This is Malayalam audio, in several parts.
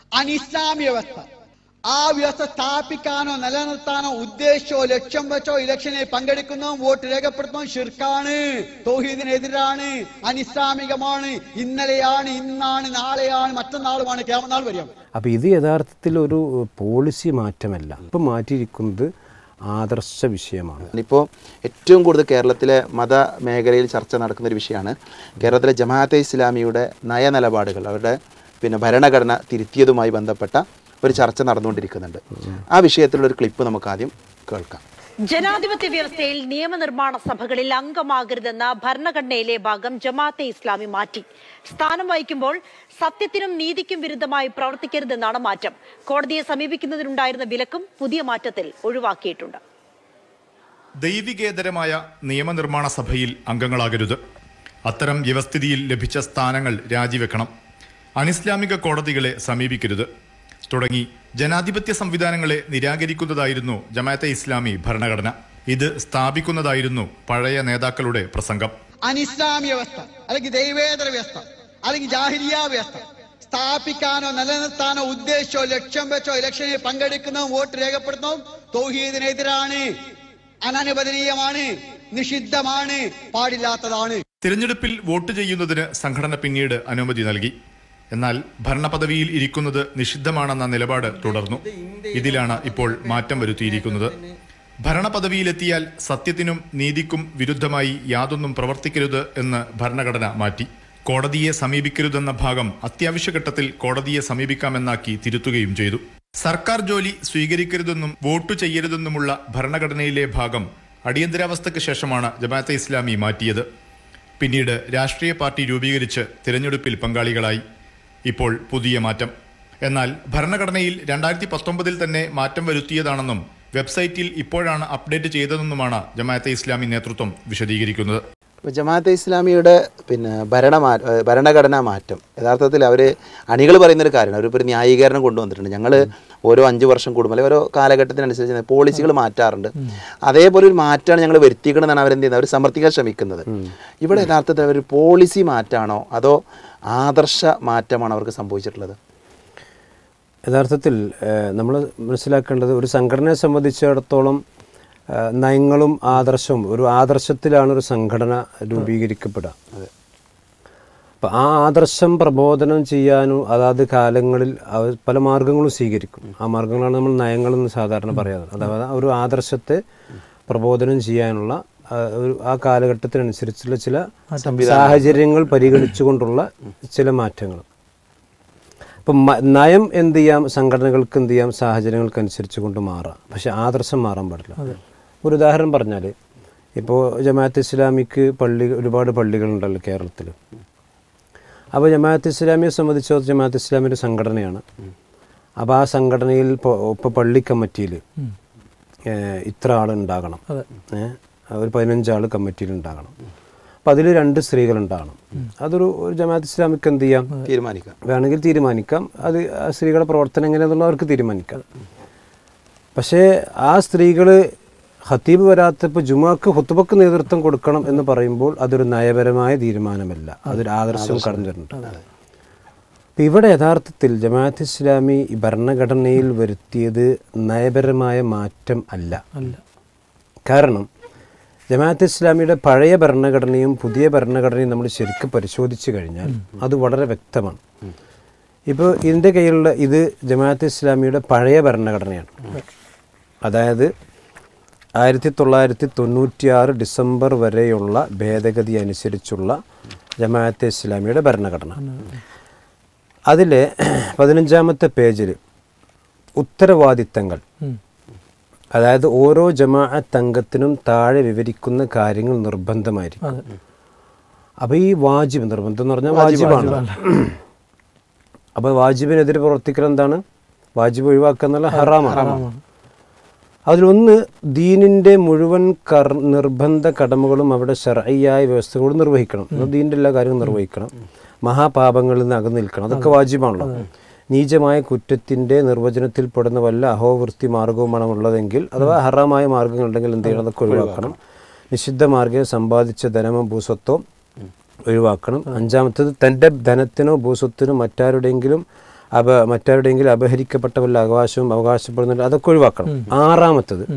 അനിസ്ലാമിക വ്യവസ്ഥ ആ വ്യവസ്ഥ സ്ഥാപിക്കാനോ നിലനിർത്താനോ ഉദ്ദേശിച്ചോ ലക്ഷ്യം വെച്ചോ ഇലക്ഷനിൽ പങ്കെടുക്കുന്നതും വോട്ട് രേഖപ്പെടുത്തുന്നതും ഷിർക്കാണ് തൗഹീദിനെതിരാണ് അനിസ്ലാമികമാണ് ഇന്നലെയാണ് ഇന്നാണ് നാളെയാണ് മറ്റന്നാളുമാണ് കേമനാൾ വരിക അപ്പോൾ ഇത് യഥാർത്ഥത്തിൽ ഒരു പോളിസി മാറ്റമല്ല ഇപ്പം മാറ്റിയിരിക്കുന്നത് ആദർശ വിഷയമാണ് ഇപ്പോൾ ഏറ്റവും കൂടുതൽ കേരളത്തിലെ മത മേഖലയിൽ ചർച്ച നടക്കുന്ന ഒരു വിഷയമാണ് കേരളത്തിലെ ജമാഅത്തെ ഇസ്ലാമിയുടെ നയനിലപാടുകൾ അവരുടെ പിന്നെ ഭരണഘടന തിരുത്തിയതുമായി ബന്ധപ്പെട്ട ഒരു ചർച്ച നടന്നുകൊണ്ടിരിക്കുന്നുണ്ട് ആ വിഷയത്തിലുള്ള ഒരു ക്ലിപ്പ് നമുക്ക് ആദ്യം കേൾക്കാം ജനാധിപത്യ വ്യവസ്ഥയിൽ നിയമനിർമ്മാണ സഭകളിൽ അംഗമാകരുതെന്ന ഭരണഘടനയിലെ ഭാഗം ജമാഅത്തെ ഇസ്ലാമി മാറ്റി സ്ഥാനം വഹിക്കുമ്പോൾ സത്യത്തിനും നീതിക്കും വിരുദ്ധമായി പ്രവർത്തിക്കരുതെന്നാണ് മാറ്റം കോടതിയെ സമീപിക്കുന്നതിനുണ്ടായിരുന്ന വിലക്കും പുതിയ മാറ്റത്തിൽ ഒഴിവാക്കിയിട്ടുണ്ട് ദൈവികേതരമായ നിയമനിർമ്മാണ സഭയിൽ അംഗങ്ങളാകരുത് അത്തരം വ്യവസ്ഥിതിയിൽ ലഭിച്ച സ്ഥാനങ്ങൾ രാജിവെക്കണം അനിസ്ലാമിക കോടതികളെ സമീപിക്കരുത് തുടങ്ങി ജനാധിപത്യ സംവിധാനങ്ങളെ നിരാകരിക്കുന്നതായിരുന്നു ജമാഅത്തെ ഇസ്ലാമി ഭരണഘടന ഇത് സ്ഥാപിക്കുന്നതായിരുന്നു പഴയ നേതാക്കളുടെ പ്രസംഗം അനിസ്ലാമിക വ്യവസ്ഥ അല്ലെങ്കിൽ ദൈവേതര വ്യവസ്ഥ അല്ലെങ്കിൽ ജാഹിരിയ വ്യവസ്ഥ സ്ഥാപിക്കാനോ നിലനിർത്താനോ ഉദ്ദേശിച്ചോ ലക്ഷ്യം വെച്ചോ ഇലക്ഷനിൽ പങ്കെടുക്കുന്നതും വോട്ട് രേഖപ്പെടുത്തുന്നതും തൗഹീദിനെതിരാണ് അനനുവദനീയമാണ് നിഷിദ്ധമാണ് പാടില്ലാത്തതാണ് തിരഞ്ഞെടുപ്പിൽ വോട്ട് ചെയ്യുന്നതിന് സംഘടന പിന്നീട് അനുമതി നൽകി എന്നാൽ ഭരണപദവിയിൽ ഇരിക്കുന്നത് നിഷിദ്ധമാണെന്ന നിലപാട് തുടർന്നു ഇതിലാണ് ഇപ്പോൾ മാറ്റം വരുത്തിയിരിക്കുന്നത് ഭരണപദവിയിലെത്തിയാൽ സത്യത്തിനും നീതിക്കും വിരുദ്ധമായി യാതൊന്നും പ്രവർത്തിക്കരുത് എന്ന് ഭരണഘടന മാറ്റി കോടതിയെ സമീപിക്കരുതെന്ന ഭാഗം അത്യാവശ്യഘട്ടത്തിൽ കോടതിയെ സമീപിക്കാമെന്നാക്കി തിരുത്തുകയും ചെയ്തു സർക്കാർ ജോലി സ്വീകരിക്കരുതെന്നും വോട്ട് ചെയ്യരുതെന്നുമുള്ള ഭരണഘടനയിലെ ഭാഗം അടിയന്തരാവസ്ഥയ്ക്ക് ശേഷമാണ് ജമാഅത്തെ ഇസ്ലാമി മാറ്റിയത് പിന്നീട് രാഷ്ട്രീയ പാർട്ടി രൂപീകരിച്ച് തിരഞ്ഞെടുപ്പിൽ പങ്കാളികളായി ഇപ്പോൾ പുതിയ മാറ്റം എന്നാൽ ഭരണഘടനയിൽ രണ്ടായിരത്തി പത്തൊമ്പതിൽ തന്നെ മാറ്റം വരുത്തിയതാണെന്നും വെബ്സൈറ്റിൽ ഇപ്പോഴാണ് അപ്ഡേറ്റ് ചെയ്തതെന്നുമാണ് ജമാഅത്തെ ഇസ്ലാമി നേതൃത്വം വിശദീകരിക്കുന്നത് ഇപ്പോൾ ജമാഅത്തെ ഇസ്ലാമിയുടെ പിന്നെ ഭരണമാ ഏഹ് ഭരണഘടനാ മാറ്റം യഥാർത്ഥത്തിൽ അവർ അണികൾ പറയുന്നൊരു കാര്യമാണ് അവരിപ്പോൾ ഒരു ന്യായീകരണം കൊണ്ടുവന്നിട്ടുണ്ട് ഞങ്ങൾ ഓരോ അഞ്ച് വർഷം കൂടുമ്പോൾ അല്ലെങ്കിൽ ഓരോ കാലഘട്ടത്തിനനുസരിച്ച് പോളിസികൾ മാറ്റാറുണ്ട് അതേപോലെ ഒരു മാറ്റമാണ് ഞങ്ങൾ വരുത്തിക്കണമെന്നാണ് അവരെന്ത് ചെയ്യുന്നത് അവർ സമർത്ഥിക്കാൻ ശ്രമിക്കുന്നത് ഇവിടെ യഥാർത്ഥത്തിൽ അവർ പോളിസി മാറ്റാണോ അതോ ആദർശ മാറ്റമാണോ അവർക്ക് സംഭവിച്ചിട്ടുള്ളത് യഥാർത്ഥത്തിൽ നമ്മൾ മനസ്സിലാക്കേണ്ടത് ഒരു സംഘടനയെ സംബന്ധിച്ചിടത്തോളം ആ, നയങ്ങളും ആദർശവും ഒരു ആദർശത്തിലാണ് ഒരു സംഘടന രൂപീകരിക്കപ്പെടുക അപ്പം ആ ആദർശം പ്രബോധനം ചെയ്യാനും അതാത് കാലങ്ങളിൽ അവർ പല മാർഗങ്ങളും സ്വീകരിക്കും ആ മാർഗങ്ങളാണ് നമ്മൾ നയങ്ങളെന്ന് സാധാരണ പറയാറ് അഥവാ ഒരു ആദർശത്തെ പ്രബോധനം ചെയ്യാനുള്ള ആ, ഒരു ആ കാലഘട്ടത്തിനനുസരിച്ചുള്ള ചില സാഹചര്യങ്ങൾ പരിഗണിച്ചുകൊണ്ടുള്ള ചില മാറ്റങ്ങൾ ഇപ്പം മ- നയം എന്ത് ചെയ്യാം സംഘടനകൾക്ക് എന്ത് ചെയ്യാം സാഹചര്യങ്ങൾക്കനുസരിച്ച് കൊണ്ട് മാറാം പക്ഷെ ആദർശം മാറാൻ പാടില്ല ഒരു ഉദാഹരണം പറഞ്ഞാൽ ഇപ്പോൾ ജമാഅത്ത് ഇസ്ലാമിക്ക് പള്ളി ഒരുപാട് പള്ളികളുണ്ടല്ലോ കേരളത്തിൽ അപ്പോൾ ജമാഅത്ത് ഇസ്ലാമിയെ സംബന്ധിച്ചിടത്തോളം ജമാഅത്ത് ഇസ്ലാമിൻ്റെ സംഘടനയാണ് അപ്പോൾ ആ സംഘടനയിൽ ഇപ്പോൾ ഇപ്പോൾ പള്ളി കമ്മിറ്റിയിൽ ഇത്ര ആൾ ഉണ്ടാകണം ഏഹ് ഒരു പതിനഞ്ച് ആൾ കമ്മിറ്റിയിൽ ഉണ്ടാകണം അപ്പം അതിൽ രണ്ട് സ്ത്രീകൾ ഉണ്ടാകണം അതൊരു ഒരു ജമാഅത്ത് ഇസ്ലാമിക്ക് എന്ത് ചെയ്യാം തീരുമാനിക്കാം വേണമെങ്കിൽ തീരുമാനിക്കാം അത് ആ സ്ത്രീകളുടെ പ്രവർത്തനം എങ്ങനെയാണെന്നുള്ള അവർക്ക് തീരുമാനിക്കാം പക്ഷേ ആ സ്ത്രീകൾ ഹത്തീബ് വരാത്തപ്പോൾ ജുമാക്ക് ഹുത്തുബക്ക് നേതൃത്വം കൊടുക്കണം എന്ന് പറയുമ്പോൾ അതൊരു നയപരമായ തീരുമാനമല്ല അതൊരു ആദർശം കടന്നു വരുന്നുണ്ട് അപ്പം ഇവിടെ യഥാർത്ഥത്തിൽ ജമാഅത്ത് ഇസ്ലാമി ഈ ഭരണഘടനയിൽ വരുത്തിയത് നയപരമായ മാറ്റം അല്ല കാരണം ജമാഅത്ത് ഇസ്ലാമിയുടെ പഴയ ഭരണഘടനയും പുതിയ ഭരണഘടനയും നമ്മൾ ശരിക്കും പരിശോധിച്ച് കഴിഞ്ഞാൽ അത് വളരെ വ്യക്തമാണ് ഇപ്പോൾ ഇതിൻ്റെ കയ്യിലുള്ള ഇത് ജമാഅത്ത് ഇസ്ലാമിയുടെ പഴയ ഭരണഘടനയാണ് അതായത് ആയിരത്തി തൊള്ളായിരത്തി തൊണ്ണൂറ്റിയാറ് ഡിസംബർ വരെയുള്ള ഭേദഗതി അനുസരിച്ചുള്ള ജമാഅത്തെ ഇസ്ലാമിയുടെ ഭരണഘടന അതിലെ പതിനഞ്ചാമത്തെ പേജിൽ ഉത്തരവാദിത്തങ്ങൾ അതായത് ഓരോ ജമാഅത്ത് അംഗത്തിനും താഴെ വിവരിക്കുന്ന കാര്യങ്ങൾ നിർബന്ധമായിരിക്കും അപ്പോൾ ഈ വാജിബ് നിർബന്ധം എന്ന് പറഞ്ഞാൽ വാജിബാണ് അപ്പോൾ വാജിബിനെതിരെ പ്രവർത്തിക്കൽ എന്താണ് വാജിബ് ഒഴിവാക്കുക എന്നുള്ള ഹറാമാണ് അതിലൊന്ന് ദീനിൻ്റെ മുഴുവൻ കർ നിർബന്ധ കടമകളും അവിടെ ശരയ്യായ വ്യവസ്ഥകളോട് നിർവഹിക്കണം നമ്മൾ ദീനിൻ്റെ എല്ലാ കാര്യങ്ങളും നിർവഹിക്കണം മഹാപാപങ്ങളിൽ നിന്ന് അകന്നു നിൽക്കണം അതൊക്കെ വാജിബാണല്ലോ നീചമായ കുറ്റത്തിൻ്റെ നിർവചനത്തിൽ പെടുന്ന വല്ല അഹോവൃത്തി മാർഗവുമാണ് ഉള്ളതെങ്കിൽ അഥവാ ഹറാമായ മാർഗങ്ങളുണ്ടെങ്കിൽ എന്ത് ചെയ്യണം അതൊക്കെ ഒഴിവാക്കണം നിഷിദ്ധ മാർഗം സമ്പാദിച്ച ധനമോ ഭൂസ്വത്തോ ഒഴിവാക്കണം അഞ്ചാമത്തത് തൻ്റെ ധനത്തിനോ ഭൂസ്വത്തിനോ മറ്റാരുടെയെങ്കിലും അപ മറ്റാരുടെയെങ്കിലും അപഹരിക്കപ്പെട്ട വല്ല അവകാശവും അവകാശപ്പെടുന്നുണ്ട് അതൊക്കെ ഒഴിവാക്കണം ആറാമത്തത്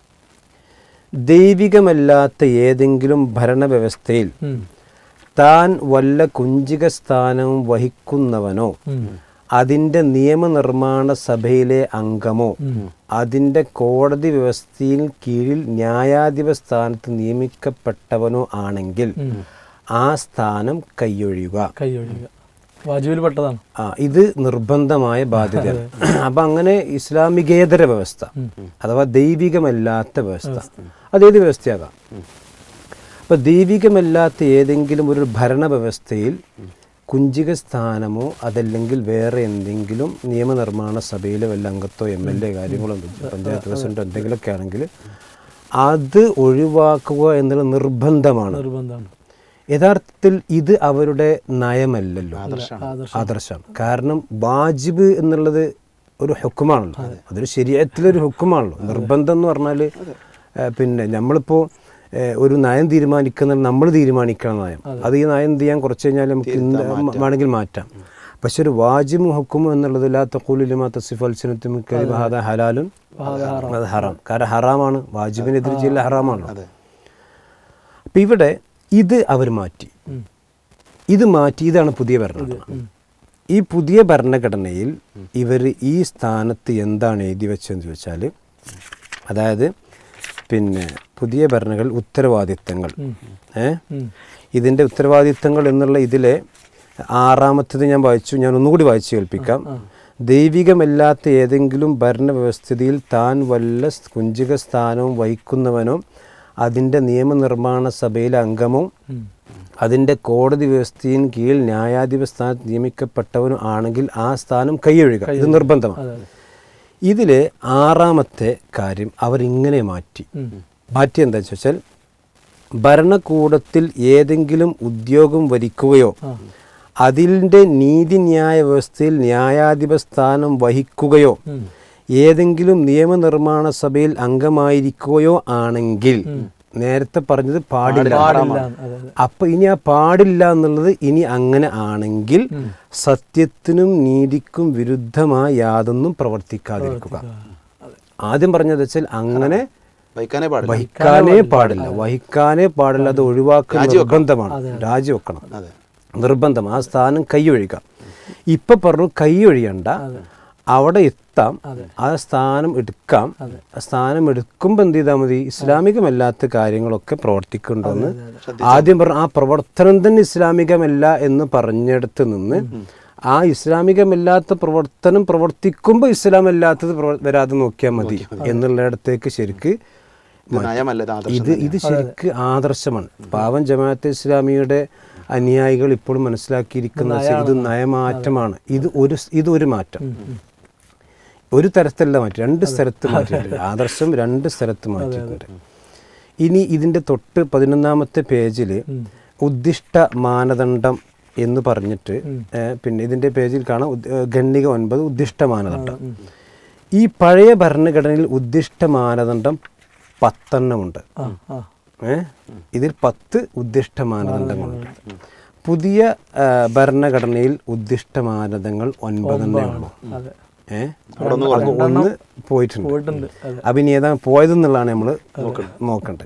ദൈവികമല്ലാത്ത ഏതെങ്കിലും ഭരണവ്യവസ്ഥയിൽ താൻ വല്ല കുഞ്ചിക സ്ഥാനവും വഹിക്കുന്നവനോ അതിൻ്റെ നിയമനിർമ്മാണ സഭയിലെ അംഗമോ അതിൻ്റെ കോടതി വ്യവസ്ഥയിൽ കീഴിൽ ന്യായാധിപ സ്ഥാനത്ത് നിയമിക്കപ്പെട്ടവനോ ആണെങ്കിൽ ആ സ്ഥാനം കൈയൊഴിയുക കൈയൊഴിയുക വാജുവിൽ പെട്ടതാണ് ആ ഇത് നിർബന്ധമായ ബാധ്യതയാണ് അപ്പൊ അങ്ങനെ ഇസ്ലാമികേതര വ്യവസ്ഥ അഥവാ ദൈവികമല്ലാത്ത വ്യവസ്ഥ അതേത് വ്യവസ്ഥയാകാം അപ്പൊ ദൈവികമല്ലാത്ത ഏതെങ്കിലും ഒരു ഭരണ വ്യവസ്ഥയിൽ കുഞ്ചിക സ്ഥാനമോ അതല്ലെങ്കിൽ വേറെ എന്തെങ്കിലും നിയമനിർമ്മാണ സഭയിലെ വല്ല അംഗത്തോ എം എൽ എ കാര്യങ്ങളോ പഞ്ചായത്ത് പ്രസിഡന്റോ എന്തെങ്കിലുമൊക്കെ ആണെങ്കിൽ അത് ഒഴിവാക്കുക എന്നുള്ള നിർബന്ധമാണ് നിർബന്ധമാണ് യഥാർത്ഥത്തിൽ ഇത് അവരുടെ നയമല്ലല്ലോ ആദർശമാണ് കാരണം വാജിബ് എന്നുള്ളത് ഒരു ഹുക്കുമാണല്ലോ അതൊരു ശരീരത്തിലൊരു ഹുക്കുമാണല്ലോ നിർബന്ധം എന്ന് പറഞ്ഞാൽ പിന്നെ നമ്മളിപ്പോൾ ഒരു നയം തീരുമാനിക്കുന്നത് നമ്മൾ തീരുമാനിക്കണം നയം അത് ഈ നയം എന്ത് ചെയ്യാൻ കുറച്ച് കഴിഞ്ഞാൽ നമുക്ക് ഇന്ന് വേണമെങ്കിൽ മാറ്റാം പക്ഷെ ഒരു വാജിബും ഹുക്കുമും എന്നുള്ളത് ലാ തഖൂലിലിമാ തസിഫ് അൽസിനത്തും ഹാദ ഹലാലുൻ അത് ഹറാം കാരണം ഹറാമാണ് വാജിബിനെതിരെ ചെയ്യൽ ഹറാമാണല്ലോ അപ്പം ഇവിടെ ഇത് അവർ മാറ്റി ഇത് മാറ്റി ഇതാണ് പുതിയ ഭരണഘടന ഈ പുതിയ ഭരണഘടനയിൽ ഇവർ ഈ സ്ഥാനത്ത് എന്താണ് എഴുതി വെച്ചതെന്ന് ചോദിച്ചാൽ അതായത് പിന്നെ പുതിയ ഭരണഘടന ഉത്തരവാദിത്തങ്ങൾ ഏ ഇതിൻ്റെ ഉത്തരവാദിത്തങ്ങൾ എന്നുള്ള ഇതിലെ ആറാമത്തത് ഞാൻ വായിച്ചു ഞാൻ ഒന്നുകൂടി വായിച്ചു കേൾപ്പിക്കാം ദൈവികമല്ലാത്ത ഏതെങ്കിലും ഭരണവ്യവസ്ഥിതിയിൽ താൻ വല്ല കുഞ്ചിക സ്ഥാനവും വഹിക്കുന്നവനോ അതിൻ്റെ നിയമനിർമ്മാണ സഭയിലെ അംഗമോ അതിൻ്റെ കോടതി വ്യവസ്ഥയും കീഴിൽ ന്യായാധിപ സ്ഥാനത്ത് നിയമിക്കപ്പെട്ടവനും ആണെങ്കിൽ ആ സ്ഥാനം കൈയൊഴുക ഇത് നിർബന്ധമാണ് ഇതിലെ ആറാമത്തെ കാര്യം അവരിങ്ങനെ മാറ്റി മാറ്റി എന്താ വെച്ചാൽ ഭരണകൂടത്തിൽ ഏതെങ്കിലും ഉദ്യോഗം വരിക്കുകയോ അതിൻ്റെ നീതിന്യായ വ്യവസ്ഥയിൽ ന്യായാധിപ സ്ഥാനം വഹിക്കുകയോ ഏതെങ്കിലും നിയമനിർമ്മാണ സഭയിൽ അംഗമായിരിക്കുകയോ ആണെങ്കിൽ നേരത്തെ പറഞ്ഞത് പാടില്ല അപ്പൊ ഇനി ആ പാടില്ല എന്നുള്ളത് ഇനി അങ്ങനെ ആണെങ്കിൽ സത്യത്തിനും നീതിക്കും വിരുദ്ധമായ യാതൊന്നും പ്രവർത്തിക്കാതിരിക്കുക ആദ്യം പറഞ്ഞത് വെച്ചാൽ അങ്ങനെ വഹിക്കാനേ പാടില്ല വഹിക്കാനേ പാടില്ല വഹിക്കാനേ പാടില്ല അത് ഒഴിവാക്കൽ നിർബന്ധമാണ് രാജിവെക്കണം നിർബന്ധം ആ സ്ഥാനം കൈയൊഴിക്കാം ഇപ്പൊ പറഞ്ഞു കൈയൊഴിയണ്ട അവിടെ എത്താം ആ സ്ഥാനം എടുക്കാം ആ സ്ഥാനം എടുക്കുമ്പോൾ എന്ത് ചെയ്താൽ മതി ഇസ്ലാമികമല്ലാത്ത കാര്യങ്ങളൊക്കെ പ്രവർത്തിക്കുന്നുണ്ടെന്ന് ആദ്യം പറഞ്ഞു ആ പ്രവർത്തനം തന്നെ ഇസ്ലാമികമല്ല എന്ന് പറഞ്ഞെടുത്ത് നിന്ന് ആ ഇസ്ലാമികമല്ലാത്ത പ്രവർത്തനം പ്രവർത്തിക്കുമ്പോൾ ഇസ്ലാമല്ലാത്തത് പ്രവർ- വരാതെ നോക്കിയാൽ മതി എന്നുള്ളിടത്തേക്ക് ശരിക്ക് ഇത് നയമല്ല ഇത് ആദർശം ഇത് ഇത് ശരിക്ക് ആദർശമാണ് പാവം ജമാഅത്തെ ഇസ്ലാമിയുടെ അനുയായികൾ ഇപ്പോഴും മനസ്സിലാക്കിയിരിക്കുന്ന വെച്ചാൽ ഇത് നയമാറ്റമാണ് ഇത് ഒരു ഇത് ഒരു മാറ്റം ഒരു തരത്തിലല്ല മാറ്റി രണ്ട് സ്ഥലത്ത് മാറ്റിയിട്ടുണ്ട് ആദർശം രണ്ട് സ്ഥലത്ത് മാറ്റിയിട്ടുണ്ട് ഇനി ഇതിൻ്റെ തൊട്ട് പതിനൊന്നാമത്തെ പേജിൽ ഉദ്ദിഷ്ട മാനദണ്ഡം എന്ന് പറഞ്ഞിട്ട് ഏ, പിന്നെ ഇതിൻ്റെ പേജിൽ കാണാം ഉദ്- ഏ, ഗണ്ണിക ഒൻപത് ഉദ്ദിഷ്ട മാനദണ്ഡം ഈ പഴയ ഭരണഘടനയിൽ ഉദ്ദിഷ്ട മാനദണ്ഡം പത്തെണ്ണമുണ്ട് ആ ആ ഏ? ഇതിൽ പത്ത് ഉദ്ദിഷ്ട മാനദണ്ഡങ്ങളുണ്ട് പുതിയ ആ, ഭരണഘടനയിൽ ഉദ്ദിഷ്ട മാനദണ്ഡങ്ങൾ ഒൻപതെണ്ണേ ഉള്ളൂ അതെ ഏ? അപ്പൊ ഒന്ന് പോയിട്ടുണ്ട് പോയിട്ടുണ്ട് അതെ അപ്പൊ ഇനി ഏതാ പോയതെന്നുള്ളതാണ് നമ്മൾ നോക്കേണ്ടത്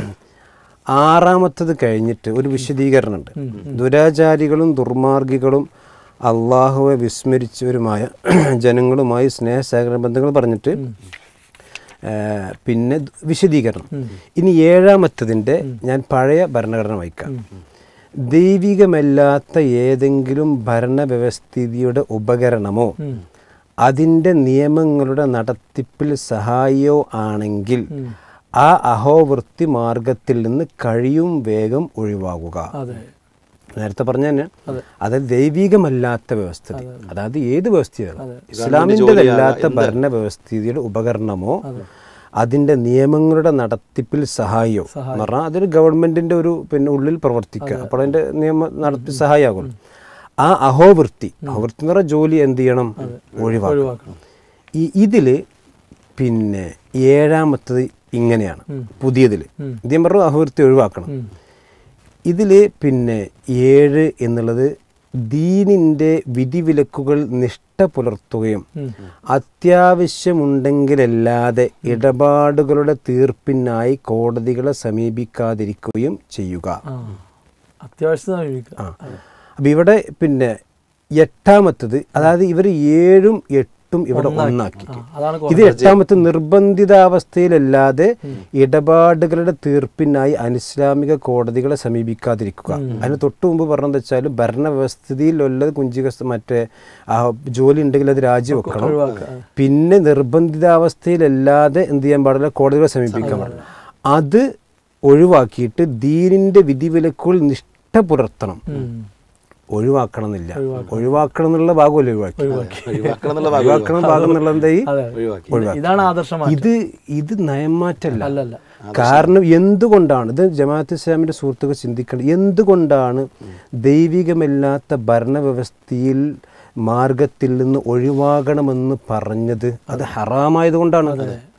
ആറാമത്തത് കഴിഞ്ഞിട്ട് ഒരു വിശദീകരണമുണ്ട് ദുരാചാരികളും ദുർമാർഗികളും അള്ളാഹുവെ വിസ്മരിച്ചവരുമായ ജനങ്ങളുമായി സ്നേഹസഹകരണ ബന്ധങ്ങൾ പറഞ്ഞിട്ട് ആ, പിന്നെ ദ് വിശദീകരണം ഇനി ഏഴാമത്തതിൻ്റെ ഞാൻ പഴയ ഭരണഘടന വായിക്കാം ദൈവികമല്ലാത്ത ഏതെങ്കിലും ഭരണവ്യവസ്ഥിതിയുടെ ഉപകരണമോ അതിൻ്റെ നിയമങ്ങളുടെ നടത്തിപ്പിൽ സഹായിയോ ആണെങ്കിൽ ആ അഹോവൃത്തി മാർഗത്തിൽ നിന്ന് കഴിയും വേഗം ഒഴിവാകുക അതെ നേരത്തെ പറഞ്ഞ തന്നെ അതായത് ദൈവികമല്ലാത്ത വ്യവസ്ഥിതി അതായത് ഏത് വ്യവസ്ഥയാണ് ഇസ്ലാമിൻ്റെതല്ലാത്ത ഭരണ വ്യവസ്ഥിതിയുടെ ഉപകരണമോ അതിന്റെ നിയമങ്ങളുടെ നടത്തിപ്പിൽ സഹായിയോ എന്ന് പറഞ്ഞാൽ അതൊരു ഗവൺമെന്റിന്റെ ഒരു പിന്നെ ഉള്ളിൽ പ്രവർത്തിക്കുക അപ്പോൾ അതിന്റെ നിയമ നടത്തി സഹായമാകും ആ അഹോവൃത്തി അഹോവൃത്തി എന്ന് പറഞ്ഞാൽ ജോലി എന്ത് ചെയ്യണം ഒഴിവാക്കണം ഈ ഇതില് പിന്നെ ഏഴാമത്തത് ഇങ്ങനെയാണ് പുതിയതിൽ ഇദ്ദേഹം പറഞ്ഞു അഹോവൃത്തി ഒഴിവാക്കണം ഇതിൽ പിന്നെ ഏഴ് എന്നുള്ളത് ദീനിൻ്റെ വിധിവിലക്കുകൾ നിഷ്ഠ പുലർത്തുകയും അത്യാവശ്യമുണ്ടെങ്കിലല്ലാതെ ഇടപാടുകളുടെ തീർപ്പിനായി കോടതികളെ സമീപിക്കാതിരിക്കുകയും ചെയ്യുക ആ അത്യാവശ്യം സമീപിക്കുക ആ അപ്പം ഇവിടെ പിന്നെ എട്ടാമത്തത് അതായത് ഇവർ ഏഴും എട്ടും ഇവിടെ ഒന്നാക്കി ആ, അതാണ് ഇത് എട്ടാമത്തെ നിർബന്ധിതാവസ്ഥയിലല്ലാതെ ഇടപാടുകളുടെ തീർപ്പിനായി അനിസ്ലാമിക കോടതികളെ സമീപിക്കാതിരിക്കുക അതിന് തൊട്ടു മുമ്പ് പറഞ്ഞത് വെച്ചാൽ ഭരണവ്യവസ്ഥിതിയിലുള്ളത് കുഞ്ചിക മറ്റേ ആ ജോലി ഉണ്ടെങ്കിൽ അത് രാജിവെക്കണം പിന്നെ നിർബന്ധിതാവസ്ഥയിലല്ലാതെ എന്ത് ചെയ്യാൻ പാടില്ല കോടതികളെ സമീപിക്കാൻ പാടില്ല അത് ഒഴിവാക്കിയിട്ട് ദീനിന്റെ വിധിവിലക്കുകൾ നിഷ്ഠ പുലർത്തണം ഒഴിവാക്കണം എന്നില്ല ഒഴിവാക്കണം എന്നുള്ള ഭാഗമല്ല ഒഴിവാക്കി ഒഴിവാക്കണം എന്നുള്ള ഭാഗം ഒഴിവാക്കണം ഭാഗം എന്നുള്ള എന്താ ഈ അതെ ഒഴിവാക്കി ഇതാണ് ആദർശമാറ്റം ഇത് ഇത് നയംമാറ്റല്ല അല്ലല്ല കാരണം എന്തുകൊണ്ടാണ് ഇത് ജമാഅത്ത് ഇസ്ലാമിന്റെ സുഹൃത്തുക്കൾ ചിന്തിക്കേണ്ടത് എന്തുകൊണ്ടാണ് ദൈവികമല്ലാത്ത ഭരണവ്യവസ്ഥയിൽ മാർഗത്തിൽ നിന്ന് ഒഴിവാകണമെന്ന് പറഞ്ഞത് അത് ഹറാമായതുകൊണ്ടാണ്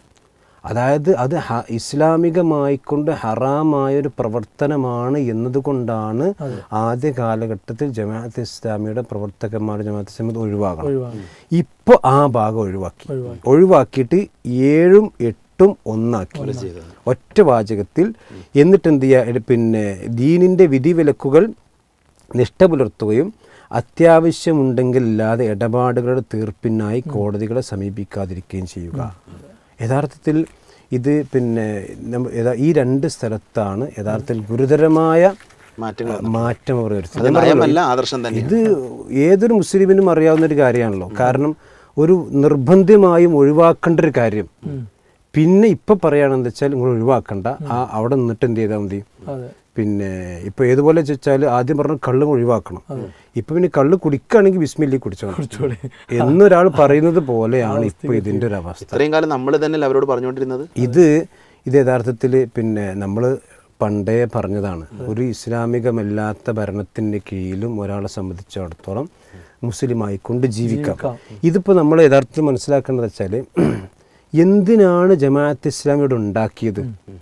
അതായത് അത് ഹ- ഇസ്ലാമികമായിക്കൊണ്ട് ഹറാമായൊരു പ്രവർത്തനമാണ് എന്നതുകൊണ്ടാണ് ആദ്യ കാലഘട്ടത്തിൽ ജമാഅത്ത് ഇസ്ലാമിയുടെ പ്രവർത്തകന്മാർ ജമാഅത്ത് ഇസ്ലാമി ഒഴിവാകണം ഇപ്പോൾ ആ ഭാഗം ഒഴിവാക്കി ഒഴിവാക്കിയിട്ട് ഏഴും എട്ടും ഒന്നാക്കി ഒറ്റ വാചകത്തിൽ എന്നിട്ട് എന്ത് ചെയ്യുക പിന്നെ ദീനിൻ്റെ വിധിവിലക്കുകൾ നിഷ്ഠ പുലർത്തുകയും അത്യാവശ്യമുണ്ടെങ്കിൽ ഇല്ലാതെ ഇടപാടുകളുടെ തീർപ്പിനായി കോടതികളെ സമീപിക്കാതിരിക്കുകയും ചെയ്യുക യഥാർത്ഥത്തിൽ ഇത് പിന്നെ നമ്മ- യഥാ- ഈ രണ്ട് സ്ഥലത്താണ് യഥാർത്ഥത്തിൽ ഗുരുതരമായ മാറ്റങ്ങൾ മാറ്റം അവർ വരുത്തുന്നത്. അത് ഞാൻ പറഞ്ഞല്ലോ, നയമല്ല ആദർശം തന്നെ ഇത് ഏതൊരു മുസ്ലിമിനും അറിയാവുന്ന ഒരു കാര്യമാണല്ലോ കാരണം ഒരു നിർബന്ധമായും ഒഴിവാക്കേണ്ട ഒരു കാര്യം പിന്നെ ഇപ്പൊ പറയുകയാണെന്ന് വെച്ചാൽ നിങ്ങൾ ഒഴിവാക്കണ്ട ആ അവിടെ നിന്നിട്ട് എന്ത് ചെയ്താൽ മതി അതെ പിന്നെ ഇപ്പൊ ഏതുപോലെ വെച്ചാൽ ആദ്യം പറഞ്ഞ കള്ളും ഒഴിവാക്കണം ഇപ്പൊ പിന്നെ കള്ള് കുടിക്കുകയാണെങ്കിൽ ബിസ്മില്ലി കുടിച്ചോളാം എന്നൊരാൾ പറയുന്നത് പോലെയാണ് ഇപ്പൊ ഇതിന്റെ ഒരു അവസ്ഥ ഇത്രയും കാലം നമ്മൾ തന്നെ അവരോട് പറഞ്ഞുകൊണ്ടിരുന്നത് ഇത് ഇത് യഥാർത്ഥത്തിൽ പിന്നെ നമ്മൾ പണ്ടേ പറഞ്ഞതാണ് ഒരു ഇസ്ലാമികമല്ലാത്ത ഭരണത്തിൻ്റെ കീഴിലും ഒരാളെ സംബന്ധിച്ചിടത്തോളം മുസ്ലിമായി കൊണ്ട് ജീവിക്കാം ഇതിപ്പോൾ നമ്മൾ യഥാർത്ഥത്തിൽ മനസ്സിലാക്കേണ്ടത് വെച്ചാൽ എന്തിനാണ് ജമാഅത്ത് ഇസ്ലാമിയോട് ഉണ്ടാക്കിയത്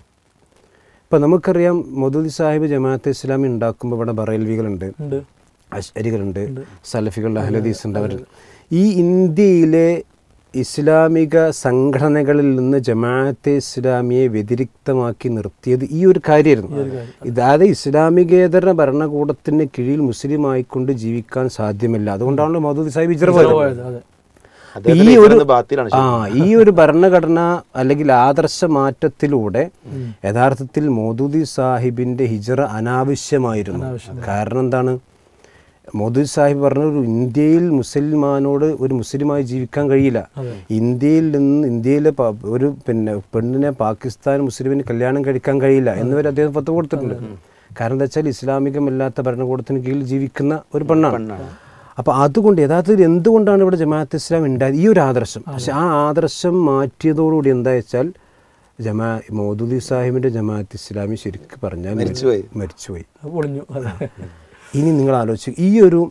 ഇപ്പം നമുക്കറിയാം മൊദൂദി സാഹിബ് ജമാഅത്ത് ഇസ്ലാമി ഉണ്ടാക്കുമ്പോൾ ഇവിടെ ബറേൽവികളുണ്ട് ഉണ്ട് അശ്അരികളുണ്ട് സലഫികളുടെ അഹ്ലദീസ് ഉണ്ട് അവർ ഈ ഇന്ത്യയിലെ ഇസ്ലാമിക സംഘടനകളിൽ നിന്ന് ജമാഅത്തെ ഇസ്ലാമിയെ വ്യതിരിക്തമാക്കി നിർത്തിയത് ഈ ഒരു കാര്യമായിരുന്നു ഇതായത് ഇസ്ലാമികേതര ഭരണകൂടത്തിന് കീഴിൽ മുസ്ലിം ആയിക്കൊണ്ട് ജീവിക്കാൻ സാധ്യമല്ല അതുകൊണ്ടാണല്ലോ മൗദൂദി സാഹിബ് ഇജറ പോയത് അതെ അപ്പൊ ഈ അദ്ദേഹത്തിന്റെ ഒരു ഇവിടുന്ന് ബാത്തിലാണ് ആ ഈ ഒരു ഭരണഘടന അല്ലെങ്കിൽ ആദർശ മാറ്റത്തിലൂടെ യഥാർത്ഥത്തിൽ മോദൂദി സാഹിബിന്റെ ഹിജറ അനാവശ്യമായിരുന്നു കാരണം എന്താണ് മോദി സാഹിബ് പറഞ്ഞ ഒരു ഇന്ത്യയിൽ മുസൽമാനോട് ഒരു മുസ്ലിമായി ജീവിക്കാൻ കഴിയില്ല ഇന്ത്യയിൽ നിന്ന് ഇന്ത്യയിലെ പ- ഒരു പിന്നെ പെണ്ണിനെ പാകിസ്ഥാൻ മുസ്ലിമിന് കല്യാണം കഴിക്കാൻ കഴിയില്ല എന്നിവർ അദ്ദേഹം പത്ത് കൊടുത്തിട്ടുണ്ട് കാരണം എന്താ വെച്ചാൽ ഇസ്ലാമികമല്ലാത്ത ഭരണകൂടത്തിന് കീഴിൽ ജീവിക്കുന്ന ഒരു പെണ്ണാണ് അപ്പോൾ അതുകൊണ്ട് യഥാർത്ഥത്തിൽ എന്തുകൊണ്ടാണ് ഇവിടെ ജമാഅത്ത് ഇസ്ലാം ഉണ്ടായത് ഈ ഒരു ആദർശം പക്ഷെ ആ ആദർശം മാറ്റിയതോടുകൂടി എന്താ വെച്ചാൽ ജമാ മൗദൂദി സാഹിബിന്റെ ജമാഅത്ത് ഇസ്ലാമി ശരിക്കും പറഞ്ഞാൽ മരിച്ചുപോയി. മരിച്ചുപോയി അത് പൊളിഞ്ഞു അതെ ഇനി നിങ്ങൾ ആലോചിച്ച് ഈ ഒരു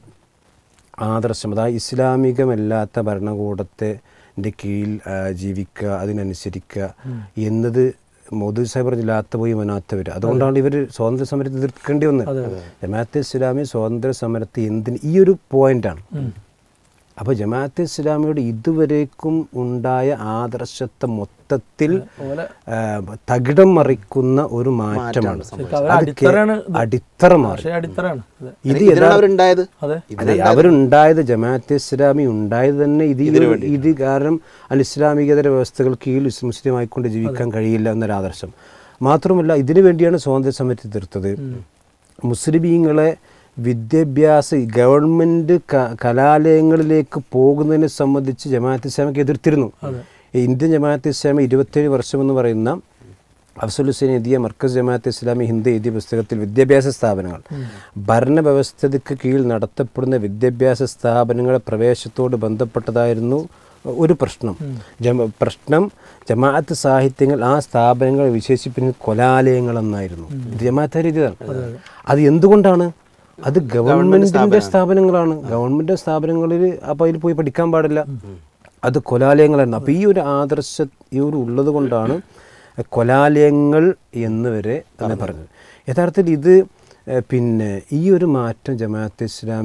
ആദർശം അതായത് ഇസ്ലാമികമല്ലാത്ത ഭരണകൂടത്തെ ൻ്റെ കീഴിൽ ആ, ജീവിക്കുക അതിനനുസരിക്കുക എന്നത് മോദി സാഹിബ് പറഞ്ഞ ലാത്ത പോയി മനാത്തവർ അതുകൊണ്ടാണ് ഇവർ സ്വാതന്ത്ര്യ സമരത്തെ എതിർക്കേണ്ടി വന്നത് ജമാഅത്തെ ഇസ്ലാമി സ്വാതന്ത്ര്യ സമരത്തെ എന്തിന് ഈ ഒരു പോയിന്റാണ് അപ്പോൾ ജമാഅത്തെ ഇസ്ലാമിയുടെ ഇതുവരേക്കും ഉണ്ടായ ആദർശത്തെ മൊത്തത്തിൽ ആ, തകിടം മറിക്കുന്ന ഒരു മാറ്റമാണ് ശരിക്കും അവരെ അത് കേ- അടിത്തറയാണ് ഇത്. അടിത്തറ മാറി പക്ഷേ അടിത്തറാണ് അതെ ഇത് ഇതിനാണ് യഥാർത്ഥ അവരുണ്ടായത് അതെ അതെ അവരുണ്ടായത് ജമാഅത്തെ ഇസ്ലാമി ഉണ്ടായത് തന്നെ ഇത് ഈ ഒരു- ഇത് കാരണം അൽ ഇസ്ലാമികതര വ്യവസ്ഥകൾ കീഴിൽ ഇസ് മുസ്ലിം ആയിക്കൊണ്ട് ജീവിക്കാൻ കഴിയില്ല എന്നൊരു ആദർശം മാത്രമല്ല ഇതിനു വേണ്ടിയാണ് സ്വാതന്ത്ര്യ സമരത്തെ തീർത്തത് മുസ്ലിമീങ്ങളെ വിദ്യാഭ്യാസ ഗവൺമെന്റ് ക- കലാലയങ്ങളിലേക്ക് പോകുന്നതിനെ സംബന്ധിച്ച് ജമാഅത്ത് ഇസ്ലാമിക്ക് എതിർത്തിരുന്നു ഈ ഇന്ത്യൻ ജമാഅത്ത് ഇസ്ലാമി ഇരുപത്തേഴ് വർഷം എന്ന് പറയുന്ന അഫ്സൽ ഹുസൈൻ എഴുതിയ മർക്കസ് ജമാഅത്ത് ഇസ്ലാമി ഹിന്ദു എഴുതിയ പുസ്തകത്തിൽ വിദ്യാഭ്യാസ സ്ഥാപനങ്ങൾ ഭരണവ്യവസ്ഥയ്ക്ക് കീഴിൽ നടത്തപ്പെടുന്ന വിദ്യാഭ്യാസ സ്ഥാപനങ്ങളെ പ്രവേശത്തോട് ബന്ധപ്പെട്ടതായിരുന്നു ഒരു പ്രശ്നം ജമ പ്രശ്നം ജമാഅത്ത് സാഹിത്യങ്ങൾ ആ സ്ഥാപനങ്ങൾ വിശേഷിപ്പിക്കുന്ന കൊലാലയങ്ങളെന്നായിരുന്നു ഇത് ജമാഅത്ത് രീതിയാണ് അത് എന്തുകൊണ്ടാണ് അത് ഗവൺമെന്റിന്റെ സ്ഥാപനങ്ങളാണ് ഗവൺമെന്റ് സ്ഥാപനങ്ങളിൽ അപ്പോൾ അതിൽ പോയി പഠിക്കാൻ പാടില്ല അത് കൊലാലയങ്ങളായിരുന്നു അപ്പോൾ ഈ ഒരു ആദർശ ഈ ഒരു ഉള്ളത് കൊണ്ടാണ് കൊലാലയങ്ങൾ എന്ന് വരെ തന്നെ പറഞ്ഞത് യഥാർത്ഥത്തിൽ ഇത് ഏഹ്, പിന്നെ ഈ ഒരു മാറ്റം ജമാഅത്ത് ഇസ്ലാമി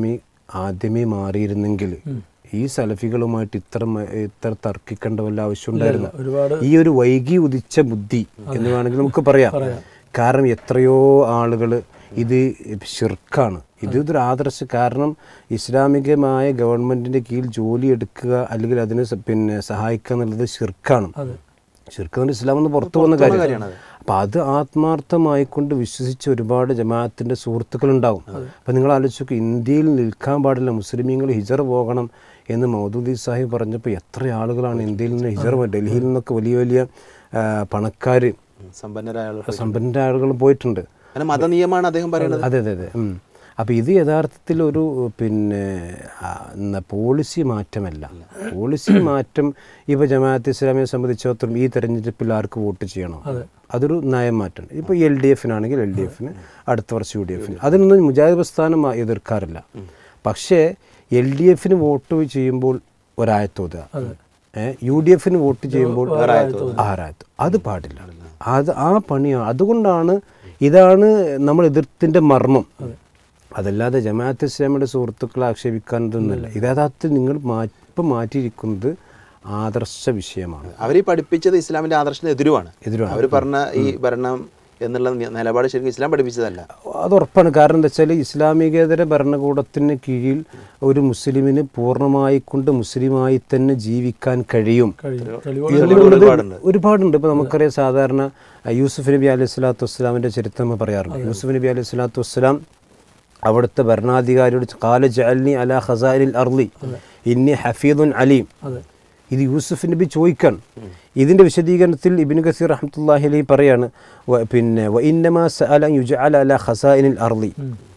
ആദ്യമേ മാറിയിരുന്നെങ്കിൽ ഈ സലഫികളുമായിട്ട് ഇത്ര മ- ഇത്ര തർക്കിക്കേണ്ട വല്ല ആവശ്യം ഉണ്ടായിരുന്നു ഒരുപാട് ഈ ഒരു വൈകി ഉദിച്ച ബുദ്ധി എന്ന് വേണമെങ്കിൽ നമുക്ക് പറയാം കാരണം എത്രയോ ആളുകൾ ഇത് ഷിർക്കാണ് ഇത് ഇതൊരു ആദർശ കാരണം ഇസ്ലാമികമായ ഗവൺമെന്റിന്റെ കീഴിൽ ജോലി എടുക്കുക അല്ലെങ്കിൽ അതിനെ സ- പിന്നെ സഹായിക്കുക എന്നുള്ളത് ഷിർക്കാണ് ഷിർക്ക് എന്ന് ഇസ്ലാം എന്ന് പുറത്തു വന്ന കാര്യമാണ് അപ്പൊ അത് ആത്മാർത്ഥമായിക്കൊണ്ട് വിശ്വസിച്ച ഒരുപാട് ജമാഅത്തിന്റെ സുഹൃത്തുക്കളുണ്ടാവും അപ്പൊ നിങ്ങൾ ആലോചിച്ചു ഇന്ത്യയിൽ നിൽക്കാൻ പാടില്ല മുസ്ലിമീങ്ങൾ ഹിജർ പോകണം എന്ന് മൗദൂദി സാഹിബ് പറഞ്ഞപ്പോൾ എത്ര ആളുകളാണ് ഇന്ത്യയിൽ നിന്ന് ഹിജർ പോ- ഡൽഹിയിൽ നിന്നൊക്കെ വലിയ വലിയ ആ, പണക്കാര് സമ്പന്നരായ ആളുകൾ സമ്പന്നരായ ആളുകൾ പോയിട്ടുണ്ട് അങ്ങനെ മതനിയമാണ് അദ്ദേഹം പറയുന്നത് അതെ അതെ അതെ ഉം. അപ്പോൾ ഇത് യഥാർത്ഥത്തിൽ ഒരു പിന്നെ ആ, ന്ന പോളിസി മാറ്റമല്ല പോളിസി മാറ്റം ഇപ്പോൾ ജമാഅത്ത് ഇസ്ലാമിയെ സംബന്ധിച്ചിടത്തോളം ഈ തെരഞ്ഞെടുപ്പിൽ ആർക്ക് വോട്ട് ചെയ്യണം അതൊരു നയം മാറ്റം ഇപ്പോൾ എൽ ഡി എഫിനാണെങ്കിൽ എൽ ഡി എഫിന് അടുത്ത വർഷം യു ഡി എഫിന് അതിനൊന്നും മുജാഹിദ് പ്രസ്ഥാനം ആ- എതിർക്കാറില്ല പക്ഷേ എൽ ഡി എഫിന് വോട്ട് ചെയ്യുമ്പോൾ ഒരായത്തോതുക യു ഡി എഫിന് വോട്ട് ചെയ്യുമ്പോൾ ആറായത്ത് അത് പാടില്ല അത് ആ പണിയാണ് അതുകൊണ്ടാണ് ഇതാണ് നമ്മൾ എതിർത്തിൻ്റെ മർമ്മം അതല്ലാതെ ജമാഅത്ത് ഇസ്ലാമിയുടെ സുഹൃത്തുക്കളെ ആക്ഷേപിക്കാനതൊന്നുമല്ല ഇത് യഥാർത്ഥത്തിൽ നിങ്ങൾ മാ- ഇപ്പം മാറ്റിയിരിക്കുന്നത് ആദർശ വിഷയമാണ് അവർ പഠിപ്പിച്ചത് ഇസ്ലാമിന്റെ ആദർശത്തിന് എതിരുമാണ് എതിരുമാണ്. അവർ പറഞ്ഞ ഈ ഭരണം എന്നുള്ള നി- നിലപാട് ശരിക്കും ഇസ്ലാം പഠിപ്പിച്ചതല്ല അത് ഉറപ്പാണ് കാരണം എന്താ വെച്ചാൽ ഇസ്ലാമികേതര ഭരണകൂടത്തിന് കീഴിൽ ഒരു മുസ്ലിമിന് പൂർണ്ണമായി കൊണ്ട് മുസ്ലിമായി തന്നെ ജീവിക്കാൻ കഴിയും കഴിയും തെളിവുകൾ എന്നുള്ളത് ഒരുപാടുണ്ട്. ഒരുപാടുണ്ട് ഇപ്പൊ നമുക്കറിയാം സാധാരണ അഹ് യൂസുഫ് നബി അലൈഹി സ്വലാത്തു വസ്സലാമിന്റെ ചരിത്രം നമ്മൾ പറയാറുണ്ട് യൂസുഫ് നബി അലൈഹി സ്വലാത്തു വസ്സലാം അവിടുത്തെ ഭരണാധികാരിയോട് കാല ജഅൽനി അലാ ഖസാനിൽ അർളി ഇന്നി ഹഫീദുൻ അലീം ഇത് യൂസുഫ് നബി ചോദിക്കാൻ ഇതിന്റെ വിശദീകരണത്തിൽ ഇബിൻ ഗസീർ റഹ്മത്തുള്ളാഹി അലൈഹി പറയാണ് വ- പിന്നെ വ ഇന്നമാ സഅല യുജ്അല അലാ ഖസാഇനിൽ അർളി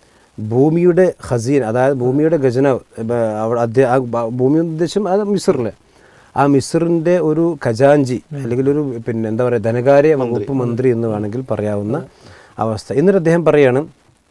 ഭൂമിയുടെ ഖസീൻ അതായത് ഭൂമിയുടെ ഖജനാവ് ബ- അവിടെ അദ്ദേഹം ആ ബ- ഭൂമി ഉദ്ദേശം അത് മിസറിലെ ആ മിസറിന്റെ ഒരു ഖജാഞ്ചി അല്ലെങ്കിൽ ഒരു പിന്നെ എന്താ പറയുക ധനകാര്യ വകുപ്പ് മന്ത്രി എന്ന് വേണമെങ്കിൽ പറയാവുന്ന അവസ്ഥ എന്നിട്ട് അദ്ദേഹം പറയാണ്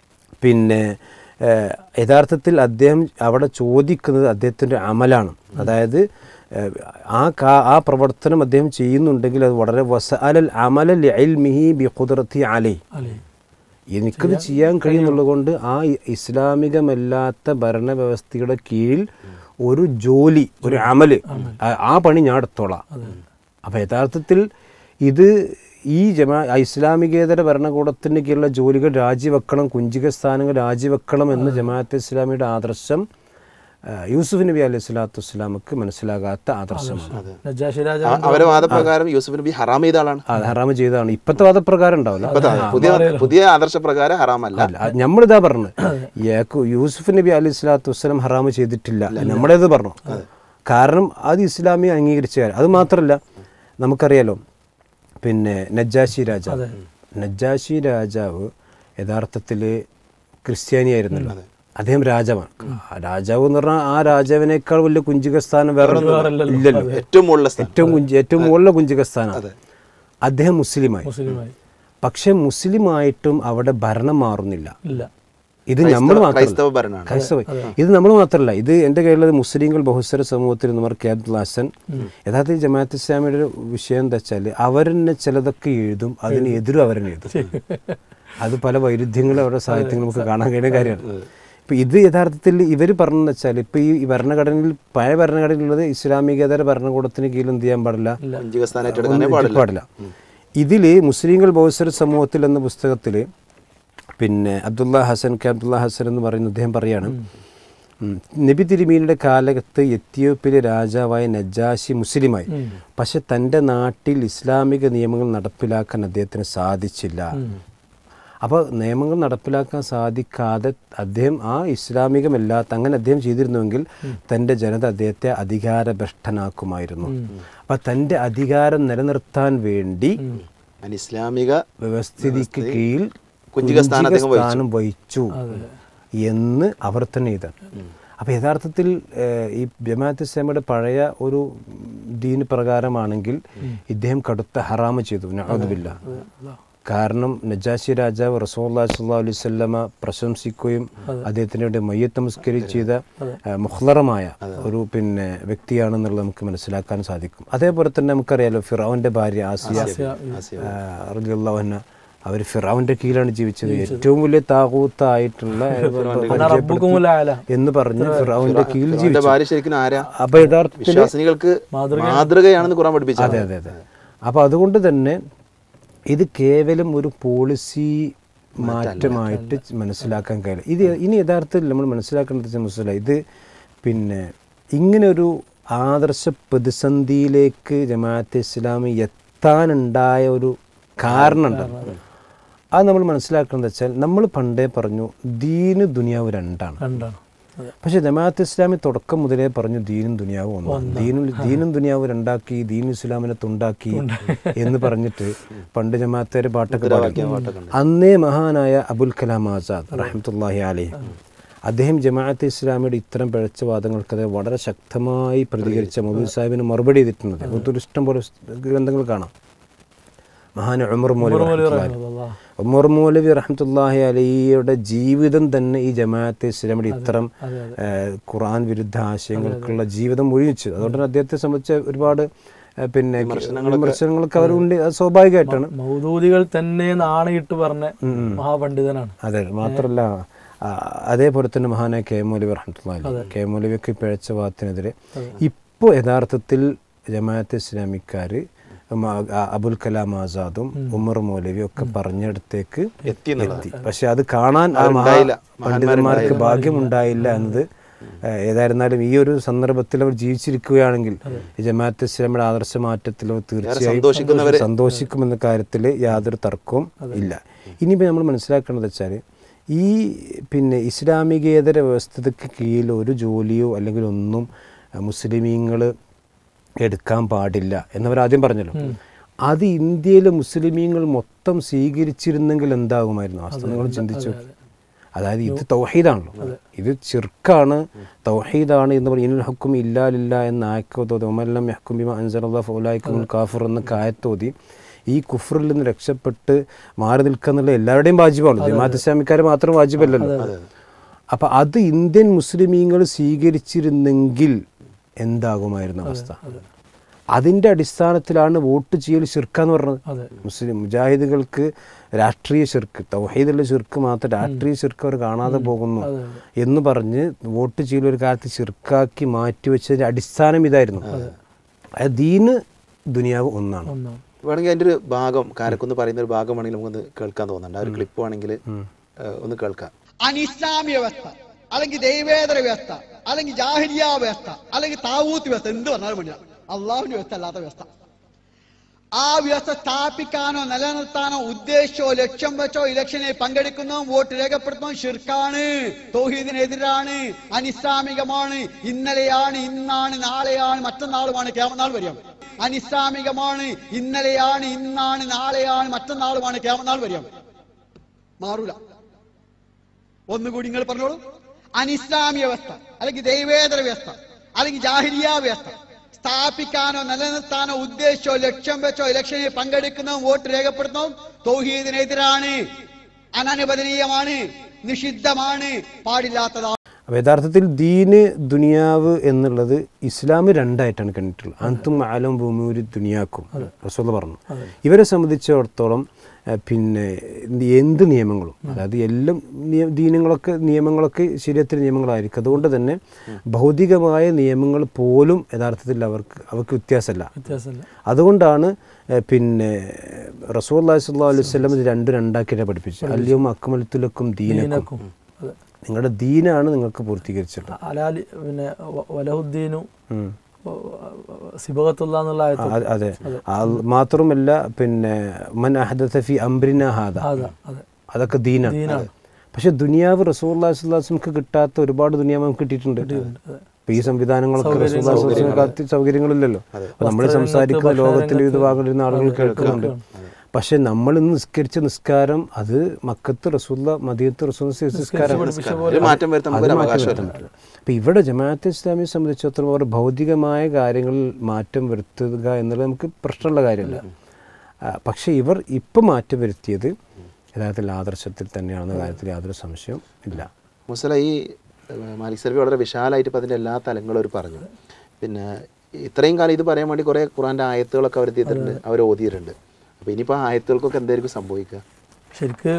പിന്നെ ഏഹ്, യഥാർത്ഥത്തിൽ അദ്ദേഹം അവിടെ ചോദിക്കുന്നത് അദ്ദേഹത്തിൻ്റെ അമലാണ് അതായത് ഏഹ്, ആ കാ ആ പ്രവർത്തനം അദ്ദേഹം ചെയ്യുന്നുണ്ടെങ്കിൽ അത് വളരെ വസ അലൽ അമലൽ ഇൽമിഹി ബി ഖുദ്റത്തി അലൈ അല്ലേ എനിക്കത് ചെയ്യാൻ കഴിയുന്നുള്ളത് കൊണ്ട് ആ ഇ- ഇസ്ലാമികമല്ലാത്ത ഭരണവ്യവസ്ഥയുടെ കീഴിൽ ഒരു ജോലി ഒരു അമല് ആ- ആ പണി ഞാൻ എടുത്തോളാം അപ്പം യഥാർത്ഥത്തിൽ ഇത് ഈ ജമാ ആ ഇസ്ലാമികേതര ഭരണകൂടത്തിന് കീഴിലുള്ള ജോലികൾ രാജിവെക്കണം കുഞ്ചിക സ്ഥാനങ്ങൾ രാജിവെക്കണം എന്ന് ജമാഅത്ത് ഇസ്ലാമിയുടെ ആദർശം ആ, യൂസുഫ് നബി അലൈഹി സ്വലാത്തു വസ്സലാമക്ക് മനസ്സിലാകാത്ത ആദർശമാണ് നജാഷി രാജ ആ- അവരെ വാദപ്രകാരം യൂസുഫ് നബി ഹറാം ചെയ്ത ആളാണ് അത് ഹറാമ് ചെയ്തതാണ് ഇപ്പോഴത്തെ വാദപ്രകാരം ഉണ്ടാവില്ല ഇപ്പത്തെ പുതിയ പുതിയ ആദർശപ്രകാരം ഹറാമല്ല അല്ല അത് നമ്മളിതാ പറഞ്ഞു യാക്കൂ യൂസുഫ് നബി അലൈഹി സ്വലാത്തു വസ്സലാം ഹറാമ് ചെയ്തിട്ടില്ല നമ്മളേത് പറഞ്ഞു കാരണം അത് ഇസ്ലാമിയെ അംഗീകരിച്ച കാര്യം അത് മാത്രമല്ല നമുക്കറിയാലോ പിന്നെ നജ്ജാശി രാജാവ് നജ്ജാശി രാജാവ് യഥാർത്ഥത്തിൽ ക്രിസ്ത്യാനിയായിരുന്നല്ലോ അദ്ദേഹം രാജാവാണ് ആ രാജാവ് എന്ന് പറഞ്ഞാൽ ആ രാജാവിനേക്കാൾ വലിയ കുഞ്ചിക സ്ഥാനം വേറെ ഇല്ലല്ലോ ഏറ്റവും മുകളിലെ സ്ഥാനം ഏറ്റവും കുഞ്ചി ഏറ്റവും മുകളിലെ കുഞ്ചിക സ്ഥാനം അദ്ദേഹം മുസ്ലിമായി മുസ്ലിമായി പക്ഷെ മുസ്ലിമായിട്ടും അവിടെ ഭരണം മാറുന്നില്ല ഇല്ല ഇത് നമ്മൾ മാത്രമല്ല ക്രൈസ്തവ ഭരണമാണ് ക്രൈസ്തവ ഇത് നമ്മൾ മാത്രമല്ല ഇത് എൻ്റെ കയ്യിലുള്ളത് മുസ്ലിങ്ങൾ ബഹുസ്വര സമൂഹത്തിൽ നമ്മൾ കെ അബ്ദുൽ ഹസൻ യഥാർത്ഥത്തിൽ ജമാഅത്ത് ഇസ്ലാമിയുടെ ഒരു വിഷയം എന്താ വെച്ചാൽ അവരെന്നെ ചിലതൊക്കെ എഴുതും അതിന് എതിരും അവരെന്നെ എഴുതും അത് പല വൈരുദ്ധ്യങ്ങളും അവരുടെ സാഹിത്യങ്ങൾ നമുക്ക് കാണാൻ കഴിയുന്ന കാര്യമാണ് ഇപ്പൊ ഇത് യഥാർത്ഥത്തിൽ ഇവർ പറഞ്ഞെന്ന് വെച്ചാൽ ഇപ്പൊ ഈ ഭരണഘടനയിൽ പഴയ ഭരണഘടനയിലുള്ളത് ഇസ്ലാമികേതര ഭരണകൂടത്തിന് കീഴിൽ എന്ത് ചെയ്യാൻ പാടില്ല കുഞ്ചിക സ്ഥാനം ഏറ്റെടുക്കാനേ ഒന്നും പാടില്ല പാടില്ല ഇതില് മുസ്ലിങ്ങൾ ബഹുസ്വര സമൂഹത്തിൽ എന്ന പുസ്തകത്തിൽ പിന്നെ അബ്ദുള്ള ഹസൻ കെ അബ്ദുള്ള ഹസൻ എന്ന് പറയുന്ന അദ്ദേഹം പറയാണ് ഉം, നബി തിരുമീനിയുടെ കാലത്ത് എത്തിയോപ്യയിലെ രാജാവായ നജാശി മുസ്ലിമായി പക്ഷെ തൻ്റെ നാട്ടിൽ ഇസ്ലാമിക നിയമങ്ങൾ നടപ്പിലാക്കാൻ അദ്ദേഹത്തിന് സാധിച്ചില്ല അപ്പോൾ നിയമങ്ങൾ നടപ്പിലാക്കാൻ സാധിക്കാതെ അദ്ദേഹം ആ ഇസ്ലാമികമല്ലാത്ത അങ്ങനെ അദ്ദേഹം ചെയ്തിരുന്നുവെങ്കിൽ തൻ്റെ ജനത അദ്ദേഹത്തെ അധികാരഭ്രഷ്ടനാക്കുമായിരുന്നു അപ്പം തൻ്റെ അധികാരം നിലനിർത്താൻ വേണ്ടി അനിസ്ലാമിക വ്യവസ്ഥിതിക്ക് കീഴിൽ കുഞ്ചിക സ്ഥാനം അദ്ദേഹം വഹിച്ചു. സ്ഥാനം വഹിച്ചു എന്ന് അവർ തന്നെ ഇതാണ് അപ്പോൾ യഥാർത്ഥത്തിൽ ഏഹ്, ഈ ജമാഅത്ത് ഇസ്ലാമിയുടെ പഴയ ഒരു ദീന് പ്രകാരമാണെങ്കിൽ ഇദ്ദേഹം കടുത്ത ഹറാമ് ചെയ്തു നഅൂദുബില്ല കാരണം നജാശി രാജാവ് റസൂല്ലാ സല്ലാ അലൈഹി സ്വല്ലമ പ്രശംസിക്കുകയും അദ്ദേഹത്തിന് വേണ്ടി മയ്യത്ത് നമസ്കരിച്ച് ചെയ്ത ഏഹ്, മുഖ്ലറമായ ഒരു പിന്നെ വ്യക്തിയാണെന്നുള്ളത് നമുക്ക് മനസ്സിലാക്കാൻ സാധിക്കും അതേപോലെ തന്നെ നമുക്കറിയാലോ ഫിറോന്റെ ഭാര്യ ആസിയ ആസിയ. റളിയല്ലാഹു അൻഹ അവർ ഫിറാവിന്റെ കീഴിലാണ് ജീവിച്ചത് ഏറ്റവും വലിയ താകൂത്തായിട്ടുള്ള റബ്ബുക്കുമുൽ ആല. എന്ന് പറഞ്ഞ് ഫിറാവിന്റെ കീഴിൽ അവന്റെ ജീവിച്ചു ഭാര്യ ശരിക്കും ആരാ അപ്പൊ യഥാർത്ഥത്തിൽ വിശ്വാസിനികൾക്ക് മാതൃകയാണെന്ന് ഖുറാൻ പഠിപ്പിച്ചത് അതെ അതെ അതെ അപ്പോൾ അതുകൊണ്ട് തന്നെ ഇത് കേവലം ഒരു പോളിസി മാറ്റമായിട്ട് മനസ്സിലാക്കാൻ കഴിയില്ല ഇത് ഇനി യഥാർത്ഥത്തിൽ നമ്മൾ മനസ്സിലാക്കേണ്ടത് മനസ്സിലായി ഇത് പിന്നെ ഇങ്ങനൊരു ആദർശ പ്രതിസന്ധിയിലേക്ക് ജമാഅത്തെ ഇസ്ലാമി എത്താനുണ്ടായ ഒരു കാരണം ഉണ്ടല്ലോ അത് നമ്മൾ മനസ്സിലാക്കേണ്ടത് വെച്ചാൽ നമ്മൾ പണ്ടേ പറഞ്ഞു ദീന് ദുനിയാവ് രണ്ടാണ് രണ്ടാണ് അതെ പക്ഷെ ജമാഅത്ത് ഇസ്ലാമി തുടക്കം മുതലേ പറഞ്ഞു ദീനും ദുനിയാവും ഒന്നാണ് ദീനും ദീനും ദുനിയാവ് രണ്ടാക്കി ദീൻ ഇസ്ലാമിനെ തുണ്ടാക്കി എന്ന് പറഞ്ഞിട്ട് പണ്ട് ജമാഅത്തേര് പാട്ടൊക്കെ പാടി അന്നേ മഹാനായ അബുൽ കലാം ആസാദ് റഹ്മത്തുല്ലാഹി അലൈഹി അദ്ദേഹം ജമാഅത്ത് ഇസ്ലാമിയുടെ ഇത്തരം പിഴച്ച വാദങ്ങൾക്കത് വളരെ ശക്തമായി പ്രതികരിച്ച മൊബൈൽ സാഹിബിന് മറുപടി ചെയ്തിട്ടുണ്ട് ഒത്തിരി ഇഷ്ടം പോലെ ഗ്രന്ഥങ്ങൾ കാണാം മഹാൻ ഉമർ മൗലവി റഹ്മത്തുള്ളാഹി അല്ലാ. ഉമർ മൗലവി റഹ്മത്തുല്ലാഹി അലിയുടെ ജീവിതം തന്നെ ഈ ജമാഅത്തെ ഇസ്ലാമിയുടെ ഇത്തരം ഏഹ്, ഖുർആൻ വിരുദ്ധ ആശയങ്ങൾക്കുള്ള ജീവിതം ഒഴിച്ചു അതുകൊണ്ട് തന്നെ അദ്ദേഹത്തെ സംബന്ധിച്ച് ഒരുപാട് ഏഹ്, പിന്നെ വിമർശനങ്ങളൊക്കെ അവരുണ്ട് അത് സ്വാഭാവികമായിട്ടാണ് മൗദൂദികൾ തന്നെ നാണയിട്ട് പറഞ്ഞ മഹാപണ്ഡിതനാണ് അതെ മാത്രമല്ല ആ, അതേപോലെ തന്നെ മഹാനായ കെ മൗലവി റഹ്മത്തുള്ളാഹി കെ മൗലവിക്ക് പിഴച്ച വാദത്തിനെതിരെ ഇപ്പോൾ യഥാർത്ഥത്തിൽ ജമാഅത്ത് ഇസ്ലാമിക്കാർ അബുൽ കലാം ആസാദും ഉമർ മൗലവിയും ഒക്കെ പറഞ്ഞിടത്തേക്ക് എത്തി എന്നുള്ളതാണ്. എത്തി പക്ഷെ അത് കാണാൻ ആ മഹാ ഉണ്ടായില്ല. പണ്ഡിതന്മാർക്ക് ഭാഗ്യമുണ്ടായില്ല എന്നത് ഏഹ്, ഏതായിരുന്നാലും ഈ ഒരു സന്ദർഭത്തിൽ അവർ ജീവിച്ചിരിക്കുകയാണെങ്കിൽ ഈ ജമാഅത്ത് ഇസ്ലാമിയുടെ ആദർശ മാറ്റത്തിൽ അവർ തീർച്ചയായും സന്തോഷിക്കുമെന്ന കാര്യത്തിൽ യാതൊരു തർക്കവും ഇല്ല ഇനിയിപ്പോൾ നമ്മൾ മനസ്സിലാക്കേണ്ടത് വെച്ചാൽ ഈ പിന്നെ ഇസ്ലാമികേതര വ്യവസ്ഥതയ്ക്ക് കീഴിൽ ഒരു ജോലിയോ അല്ലെങ്കിൽ ഒന്നും മുസ്ലിമീങ്ങൾ എടുക്കാൻ പാടില്ല എന്നവർ ആദ്യം പറഞ്ഞല്ലോ അത് ഇന്ത്യയിലെ മുസ്ലിമീങ്ങൾ മൊത്തം സ്വീകരിച്ചിരുന്നെങ്കിൽ എന്താകുമായിരുന്നു അവസ്ഥ നിങ്ങൾ ചിന്തിച്ചു അതായത് ഇത് തൗഹീദാണല്ലോ ഇത് ചിർക്കാണ് തൗഹീദാണ് എന്ന് പറയും ഇനുൽ ഹക്കും ഇല്ലാലില്ല എന്ന ആയക്കോതോതി ഒമല്ലം യഹ്ക്കും ബിമ അൻസറല്ലാ ഫൗലായിക്കും കാഫർ എന്നൊക്കെ ആയത്തോതി ഈ കുഫറിൽ നിന്ന് രക്ഷപ്പെട്ട് മാറി നിൽക്കുക എന്നുള്ള എല്ലാവരുടെയും വാജിബാണ് ജമാഅത്ത് ഇസ്ലാമിക്കാർ മാത്രം വാജിബല്ലല്ലോ അപ്പം അത് ഇന്ത്യൻ മുസ്ലിമീങ്ങൾ സ്വീകരിച്ചിരുന്നെങ്കിൽ എന്താകുമായിരുന്നു അവസ്ഥ അതിൻ്റെ അടിസ്ഥാനത്തിലാണ് വോട്ട് ചെയ്യൽ ശിർക്കാന്ന് പറഞ്ഞത് മുസ്ലിം മുജാഹിദുകൾക്ക് രാഷ്ട്രീയ ശിർക്ക് തൗഹീദുള്ള ശിർക്ക് മാത്രം രാഷ്ട്രീയ ശിർക്ക് അവർ കാണാതെ പോകുന്നു എന്ന് പറഞ്ഞ് വോട്ട് ചെയ്യൽ ഒരു കാലത്ത് ശിർക്കാക്കി മാറ്റിവെച്ചതിൻ്റെ അടിസ്ഥാനം ഇതായിരുന്നു അതായത് ദീന് ദുനിയാവ് ഒന്നാണ് ഒന്നാണ് വേണമെങ്കിൽ അതിൻ്റെ ഒരു ഭാഗം കാരക്കുന്ന് പറയുന്ന ഒരു ഭാഗം വേണമെങ്കിൽ നമുക്കൊന്ന് കേൾക്കാൻ തോന്നുന്നുണ്ട് ആ ഒരു ക്ലിപ്പ് വേണമെങ്കിൽ ഒന്ന് കേൾക്കാം അനിസ്ലാമിക വ്യവസ്ഥ അല്ലെങ്കിൽ ദൈവേതര വ്യവസ്ഥ അല്ലെങ്കിൽ ജാഹിരിയ വ്യവസ്ഥ അല്ലെങ്കിൽ താവൂത്ത് വ്യവസ്ഥ എന്ത് പറഞ്ഞാലും വേണ്ടില്ല അള്ളാഹുവിന്റെ വ്യവസ്ഥ അല്ലാത്ത വ്യവസ്ഥ ആ വ്യവസ്ഥ സ്ഥാപിക്കാനോ നിലനിർത്താനോ ഉദ്ദേശിച്ചോ ലക്ഷ്യം വെച്ചോ ഇലക്ഷനിൽ പങ്കെടുക്കുന്നതും വോട്ട് രേഖപ്പെടുത്തുന്നതും ഷിർക്കാണ് തോഹീദിനെതിരാണ് അനിസ്ലാമികമാണ് ഇന്നലെയാണ് ഇന്നാണ് നാളെയാണ് മറ്റന്നാളുമാണ് കേമനാൾ വരിക അനിസ്ലാമികമാണ് ഇന്നലെയാണ് ഇന്നാണ് നാളെയാണ് മറ്റന്നാളുമാണ് കേമനാൾ വരിക മാറൂല ഒന്നുകൂടി നിങ്ങൾ പറഞ്ഞോളൂ അനിസ്ലാമിക വ്യവസ്ഥ അല്ലെങ്കിൽ ദൈവേതര വ്യവസ്ഥ അല്ലെങ്കിൽ ജാഹിരിയ വ്യവസ്ഥ സ്ഥാപിക്കാനോ നിലനിർത്താനോ ഉദ്ദേശിച്ചോ ലക്ഷ്യം വെച്ചോ ഇലക്ഷനിൽ പങ്കെടുക്കുന്നതും വോട്ട് രേഖപ്പെടുത്തുന്നതും തൗഹീദിനെതിരാണ് അനനുവദനീയമാണ് നിഷിദ്ധമാണ് പാടില്ലാത്തതാണ് അപ്പോൾ യഥാർത്ഥത്തിൽ ദീന് ദുനിയാവ് എന്നുള്ളത് ഇസ്ലാം രണ്ടായിട്ടാണ് കണ്ടിട്ടുള്ളത് അന്തും ആലം ഭൂമിയൂരി ദുനിയാക്കും റസൂൽ പറഞ്ഞു ഇവരെ സംബന്ധിച്ചിടത്തോളം ഏഹ്, പിന്നെ എന്ത് നിയമങ്ങളും അതായത് എല്ലാം നിയ- ദീനങ്ങളൊക്കെ നിയമങ്ങളൊക്കെ ശരീരത്തിലെ നിയമങ്ങളായിരിക്കും അതുകൊണ്ട് തന്നെ ഭൗതികമായ നിയമങ്ങൾ പോലും യഥാർത്ഥത്തിൽ അവർക്ക് അവർക്ക് വ്യത്യാസമല്ല വ്യത്യാസമില്ല അതുകൊണ്ടാണ് ഏഹ്, പിന്നെ റസൂൽ അള്ളാഹി സ്വല്ലാ അലൈഹി സ്വലം ഇത് രണ്ട് രണ്ടാക്കിയിട്ട് പഠിപ്പിച്ചത് അല്ലിയും അക്മലത്തുലക്കും ദീനക്കും ദീനക്കും അതെ നിങ്ങളുടെ ദീനാണ് നിങ്ങൾക്ക് പൂർത്തീകരിച്ചത് അലാലി പിന്നെ വ- വലഹുദ്ദീനു ഉം. സിബകത്തുള്ള എന്നുള്ള ആ, ആയത്ത് അ- അതെ അത് മാത്രമല്ല പിന്നെ മൻ അഹദത്ത ഫി അംബ്രിന ഹാദ അതെ അതെ അതൊക്കെ ദീനാണ് പക്ഷെ ദുനിയാവ് റസൂല്ലാസ്ലാസ്ലംക്ക് കിട്ടാത്ത ഒരുപാട് ദുനിയാവ് നമുക്ക് കിട്ടിയിട്ടുണ്ട് ഇപ്പൊ ഈ സംവിധാനങ്ങളൊക്കെ റസൂല്ലാസ്ലംക്ക് സൗകര്യങ്ങളില്ലല്ലോ അപ്പൊ നമ്മൾ സംസാരിക്കുന്ന ലോകത്തിന്റെ വിവിധ ഭാഗങ്ങളിൽ നിന്ന് ആളുകൾ കേൾക്കുന്നുണ്ട് പക്ഷെ നമ്മൾ ഇന്ന് നിസ്കരിച്ച നിസ്കാരം അത് മക്കത്ത് റസൂല്ല മദീയത്ത് റസൂൽ നിസ്കാരമാണ് ഒരു മാറ്റം വരുത്താൻ നമുക്ക് ഒരു അത് മാറ്റം അവകാശം വരുത്താൻ പറ്റില്ല. അപ്പൊ ഇവിടെ ജമാഅത്ത് ഇസ്ലാമിയെ സംബന്ധിച്ചിടത്തോളം അവർ ഭൗതികമായ കാര്യങ്ങളിൽ മാറ്റം വരുത്തുക എന്നുള്ളത് നമുക്ക് പ്രശ്നമുള്ള കാര്യമല്ല ആ, പക്ഷേ ഇവർ ഇപ്പം മാറ്റം വരുത്തിയത് യഥാർത്ഥത്തിൽ ആദർശത്തിൽ തന്നെയാണെന്ന കാര്യത്തിൽ യാതൊരു സംശയവും ഇല്ല മുസല ഈ ഏഹ്, മാലിക് സെൽവി വളരെ വിശാലമായിട്ട് ഇപ്പം അതിൻ്റെ എല്ലാ തലങ്ങളും അവർ പറഞ്ഞു പിന്നെ ഇത്രയും കാലം ഇത് പറയാൻ വേണ്ടി കുറേ ഖുറാൻ്റെ ആയത്തുകളൊക്കെ അവർ ചെയ്തിട്ടുണ്ട് അവർ ഓതിയിട്ടുണ്ട് അപ്പോൾ ഇനിയിപ്പോൾ ആ ആയത്തുകൾക്കൊക്കെ എന്തായിരിക്കും സംഭവിക്കുക ശരിക്ക്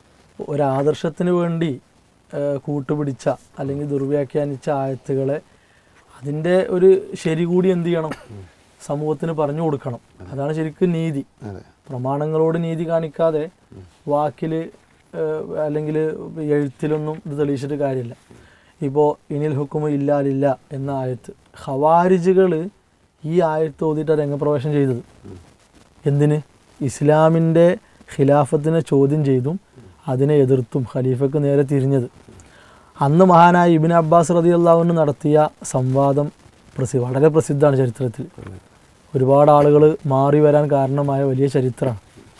ഒരാദർശത്തിന് വേണ്ടി ആ, കൂട്ടുപിടിച്ച അല്ലെങ്കിൽ ദുർവ്യാഖ്യാനിച്ച ആയത്തുകളെ അതിൻ്റെ ഒരു ശരി കൂടി എന്ത് ചെയ്യണം സമൂഹത്തിന് പറഞ്ഞു കൊടുക്കണം അതാണ് ശരിക്കും നീതി അതെ പ്രമാണങ്ങളോട് നീതി കാണിക്കാതെ വാക്കിൽ അല്ലെങ്കിൽ എഴുത്തിലൊന്നും ഇത് തെളിയിച്ചിട്ട് കാര്യമില്ല ഇപ്പോൾ ഇനിൽ ഹുക്കുമ ഇല്ലാലില്ല എന്ന ആയത്ത് ഹവാരിജുകൾ ഈ ആയത്ത് ഓതിയിട്ട് രംഗപ്രവേശം ചെയ്തത് എന്തിന് ഇസ്ലാമിൻ്റെ ഖിലാഫത്തിനെ ചോദ്യം ചെയ്തും അതിനെ എതിർത്തും ഖലീഫക്ക് നേരെ തിരിഞ്ഞത് അന്ന് മഹാനായ ഇബിൻ അബ്ബാസ് റതി അള്ളാഹുവിന് നടത്തിയ സംവാദം പ്രസി വളരെ പ്രസിദ്ധമാണ് ചരിത്രത്തിൽ ഒരുപാട് ആളുകൾ മാറി വരാൻ കാരണമായ വലിയ ചരിത്രമാണ്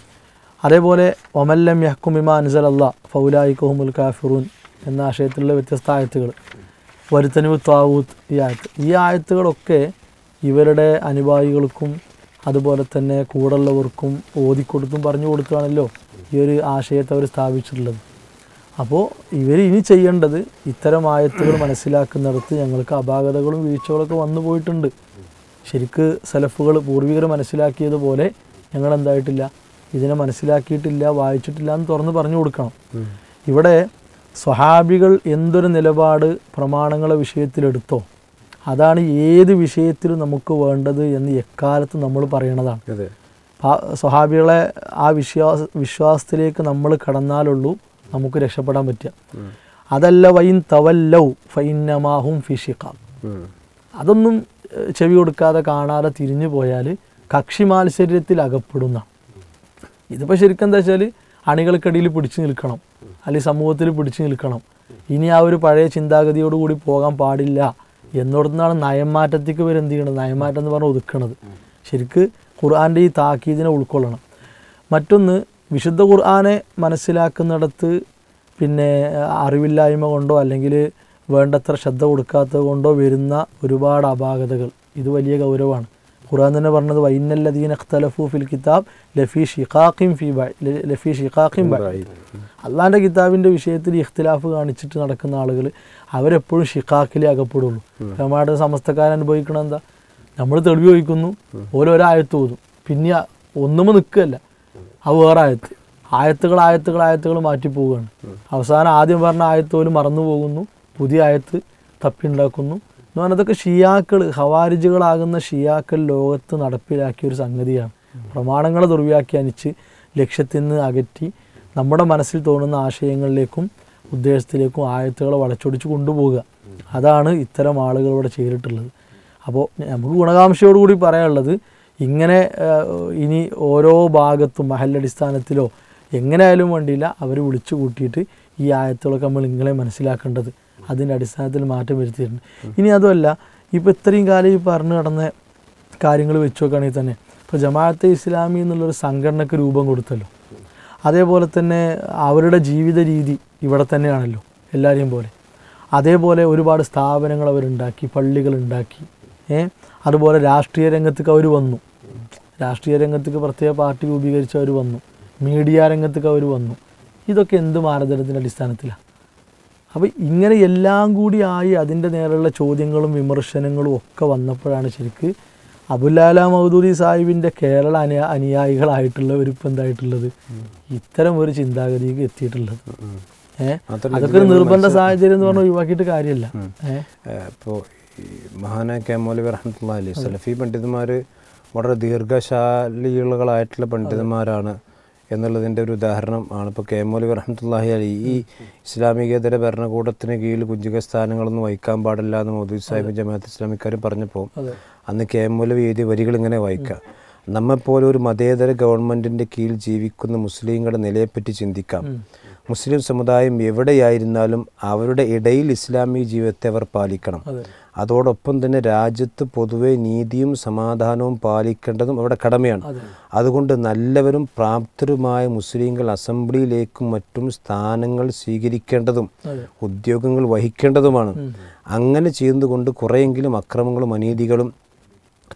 അതേപോലെ ഒമല്ലം യഹ്ക്കും ഇമാ അൻസൽ അല്ലാ ഫൗലായിക്കുഹുമുൽ കാഫിറൂൻ എന്ന ആശയത്തിലുള്ള വ്യത്യസ്ത ആയത്തുകൾ വരുത്തനുവ് താവൂത്ത് ഈ ആയത്ത് ഈ ആയത്തുകളൊക്കെ ഇവരുടെ അനുഭാവികൾക്കും അതുപോലെ തന്നെ കൂടുള്ളവർക്കും ഓതിക്കൊടുത്തും പറഞ്ഞു കൊടുത്താണല്ലോ ഈ ഒരു ആശയത്തെ അവർ സ്ഥാപിച്ചിട്ടുള്ളത് അപ്പോൾ ഇവർ ഇനി ചെയ്യേണ്ടത് ഇത്തരം ആയത്തുകൾ മനസ്സിലാക്കുന്നിടത്ത് ഞങ്ങൾക്ക് അപാകതകളും വീഴ്ചകളൊക്കെ വന്നു പോയിട്ടുണ്ട് ശരിക്ക് സലഫുകൾ പൂർവികർ മനസ്സിലാക്കിയതുപോലെ ഞങ്ങൾ എന്തായിട്ടില്ല ഇതിനെ മനസ്സിലാക്കിയിട്ടില്ല വായിച്ചിട്ടില്ല എന്ന് തുറന്ന് പറഞ്ഞു കൊടുക്കണം ഇവിടെ സ്വഹാബികൾ എന്തൊരു നിലപാട് പ്രമാണങ്ങളെ വിഷയത്തിലെടുത്തോ അതാണ് ഏത് വിഷയത്തിലും നമുക്ക് വേണ്ടത് എന്ന് എക്കാലത്ത് നമ്മൾ പറയണതാണ് അതെ ആ സ്വഹാബികളെ ആ വിശ്വാസ വിശ്വാസത്തിലേക്ക് നമ്മൾ കടന്നാലുള്ളൂ നമുക്ക് രക്ഷപ്പെടാൻ പറ്റുക അതല്ല വൈൻ തവല്ലൗ ഫൈനമാഹും ഫിഷിക്കാം ഉം. അതൊന്നും ഏഹ്, ചെവി കൊടുക്കാതെ കാണാതെ തിരിഞ്ഞു പോയാൽ കക്ഷി മാത്സര്യത്തിൽ അകപ്പെടുന്ന ഇതിപ്പോൾ ശരിക്കും എന്താ വെച്ചാൽ അണികൾക്കിടയിൽ പിടിച്ചു നിൽക്കണം അല്ലെങ്കിൽ സമൂഹത്തിൽ പിടിച്ചു നിൽക്കണം ഇനി ആ ഒരു പഴയ ചിന്താഗതിയോടുകൂടി പോകാൻ പാടില്ല എന്നിടത്തുനിന്നാണ് നയമാറ്റത്തേക്ക് വരെ എന്ത് ചെയ്യണത് നയമാറ്റം എന്ന് പറഞ്ഞാൽ ഒതുക്കണത് ശരിക്ക് ഖുർആൻ്റെ ഈ താക്കീതിനെ ഉൾക്കൊള്ളണം മറ്റൊന്ന് വിശുദ്ധ ഖുർആനെ മനസ്സിലാക്കുന്നിടത്ത് പിന്നെ അറിവില്ലായ്മ കൊണ്ടോ അല്ലെങ്കിൽ വേണ്ടത്ര ശ്രദ്ധ കൊടുക്കാത്തത് കൊണ്ടോ വരുന്ന ഒരുപാട് അപാകതകൾ ഇത് വലിയ ഗൗരവമാണ് ഖുർആൻ തന്നെ പറഞ്ഞത് വൈനല്ലദീൻ അഖ്തലഫു ഫിൽ കിതാബ് ലഫി ഷിഖാഖിം ഫി ബൈ ലഫി ഷിഖാഖിം ബൈ അള്ളാൻ്റെ കിതാബിൻ്റെ വിഷയത്തിൽ ഇഖ്തിലാഫ് കാണിച്ചിട്ട് നടക്കുന്ന ആളുകൾ അവരെപ്പോഴും ഷിഖാഖിലേ അകപ്പെടുള്ളൂ നമ്മുടെ സമസ്തക്കാരൻ അനുഭവിക്കണം എന്താ നമ്മൾ തെളിവ് ചോദിക്കുന്നു ഓരോരോ ആയത്ത് ഓതും പിന്നെ ഒന്നുമേ നിൽക്കുകയല്ല അത് വേറെ ആയത്ത് ആയത്തുകൾ ആയത്തുകൾ ആയത്തുകൾ മാറ്റി പോവുകയാണ് അവസാനം ആദ്യം പറഞ്ഞ ആയത്ത് പോലും മറന്നു പോകുന്നു പുതിയ ആയത്ത് തപ്പിണ്ടാക്കുന്നു എന്ന് പറഞ്ഞാൽ അതൊക്കെ ഷിയാക്കൾ ഹവാരിജുകളാകുന്ന ഷിയാക്കൾ ലോകത്ത് നടപ്പിലാക്കിയ ഒരു സംഗതിയാണ് പ്രമാണങ്ങളെ ദുർവ്യാഖ്യാനിച്ച് ലക്ഷ്യത്തിൽ നിന്ന് അകറ്റി നമ്മുടെ മനസ്സിൽ തോന്നുന്ന ആശയങ്ങളിലേക്കും ഉദ്ദേശത്തിലേക്കും ആയത്തുകളെ വളച്ചൊടിച്ച് കൊണ്ടുപോവുക അതാണ് ഇത്തരം ആളുകൾ ഇവിടെ ചെയ്തിട്ടുള്ളത് അപ്പോൾ നമുക്ക് ഗുണകാംക്ഷയോടുകൂടി പറയാനുള്ളത് ഇങ്ങനെ ആ, ഇനി ഓരോ ഭാഗത്തും മഹല്ലടിസ്ഥാനത്തിലോ എങ്ങനെയായാലും വേണ്ടിയില്ല അവർ വിളിച്ചു കൂട്ടിയിട്ട് ഈ ആയത്തുകളൊക്കെ നമ്മൾ ഇങ്ങനെ മനസ്സിലാക്കേണ്ടത് അതിൻ്റെ അടിസ്ഥാനത്തിൽ മാറ്റം വരുത്തിയിട്ടുണ്ട് ഇനി അതുമല്ല ഇപ്പോൾ ഇത്രയും കാലം ഈ പറഞ്ഞു നടന്ന കാര്യങ്ങൾ വെച്ച് നോക്കുകയാണെങ്കിൽ തന്നെ ഇപ്പോൾ ജമാഅത്തെ ഇസ്ലാമി എന്നുള്ളൊരു സംഘടനയ്ക്ക് രൂപം കൊടുത്തല്ലോ അതേപോലെ തന്നെ അവരുടെ ജീവിത രീതി ഇവിടെ തന്നെയാണല്ലോ എല്ലാവരെയും പോലെ അതേപോലെ ഒരുപാട് സ്ഥാപനങ്ങൾ അവരുണ്ടാക്കി പള്ളികൾ ഉണ്ടാക്കി ഏ അതുപോലെ രാഷ്ട്രീയ രംഗത്തേക്ക് അവർ വന്നു രാഷ്ട്രീയ രംഗത്തേക്ക് പ്രത്യേക പാർട്ടി രൂപീകരിച്ച് അവർ വന്നു മീഡിയ രംഗത്തേക്ക് അവർ വന്നു ഇതൊക്കെ എന്ത് മാനദണ്ഡത്തിൻ്റെ അടിസ്ഥാനത്തിലാണ് അപ്പോൾ ഇങ്ങനെ എല്ലാം കൂടി ആയി അതിൻ്റെ നേരെയുള്ള ചോദ്യങ്ങളും വിമർശനങ്ങളും ഒക്കെ വന്നപ്പോഴാണ് ശരിക്ക് അബുലാല മൗദൂദി സാഹിബിൻ്റെ കേരള അനു അനുയായികളായിട്ടുള്ളവർ ഇപ്പം എന്തായിട്ടുള്ളത് ഇത്തരം ഒരു ചിന്താഗതിക്ക് എത്തിയിട്ടുള്ളത് ഏഹ് മാത്രമല്ല അതൊക്കെ ഒരു നിർബന്ധ സാഹചര്യം എന്ന് പറഞ്ഞാൽ ഒഴിവാക്കിയിട്ട് കാര്യമില്ല ഏഹ് ഇപ്പോൾ ഈ മഹാനായ കെ മൗലവി റഹ്മത്തുള്ള അലി സലഫി പണ്ഡിതന്മാർ വളരെ ദീർഘശാലികളായിട്ടുള്ള പണ്ഡിതന്മാരാണ് എന്നുള്ളതിൻ്റെ ഒരു ഉദാഹരണം ആണ് ഇപ്പോൾ കെ മൗലവി റഹ്മത്തുള്ളാഹി അലി ഈ ഇസ്ലാമികേതര ഭരണകൂടത്തിന് കീഴിൽ കുഞ്ചിക സ്ഥാനങ്ങളൊന്നും വഹിക്കാൻ പാടില്ല എന്ന് മോദി സാഹിബ് ജമാഅത്ത് ഇസ്ലാമിക്കാർ പറഞ്ഞപ്പോൾ അതെ. അന്ന് കെ എം മൗലവി എഴുതിയ വരികൾ ഇങ്ങനെ വായിക്കാം നമ്മെപ്പോലെ ഒരു മതേതര ഗവൺമെൻറ്റിൻ്റെ കീഴിൽ ജീവിക്കുന്ന മുസ്ലിങ്ങളുടെ നിലയെപ്പറ്റി ചിന്തിക്കാം മുസ്ലിം സമുദായം എവിടെയായിരുന്നാലും അവരുടെ ഇടയിൽ ഇസ്ലാമിക ജീവിതത്തെ അവർ പാലിക്കണം അതെ. അതോടൊപ്പം തന്നെ രാജ്യത്ത് പൊതുവെ നീതിയും സമാധാനവും പാലിക്കേണ്ടതും അവിടെ കടമയാണ് അതുകൊണ്ട് നല്ലവരും പ്രാപ്തരുമായ മുസ്ലിങ്ങൾ അസംബ്ലിയിലേക്കും മറ്റും സ്ഥാനങ്ങൾ സ്വീകരിക്കേണ്ടതും ഉദ്യോഗങ്ങൾ വഹിക്കേണ്ടതുമാണ് അങ്ങനെ ചെയ്യുന്നതുകൊണ്ട് കുറേയെങ്കിലും അക്രമങ്ങളും അനീതികളും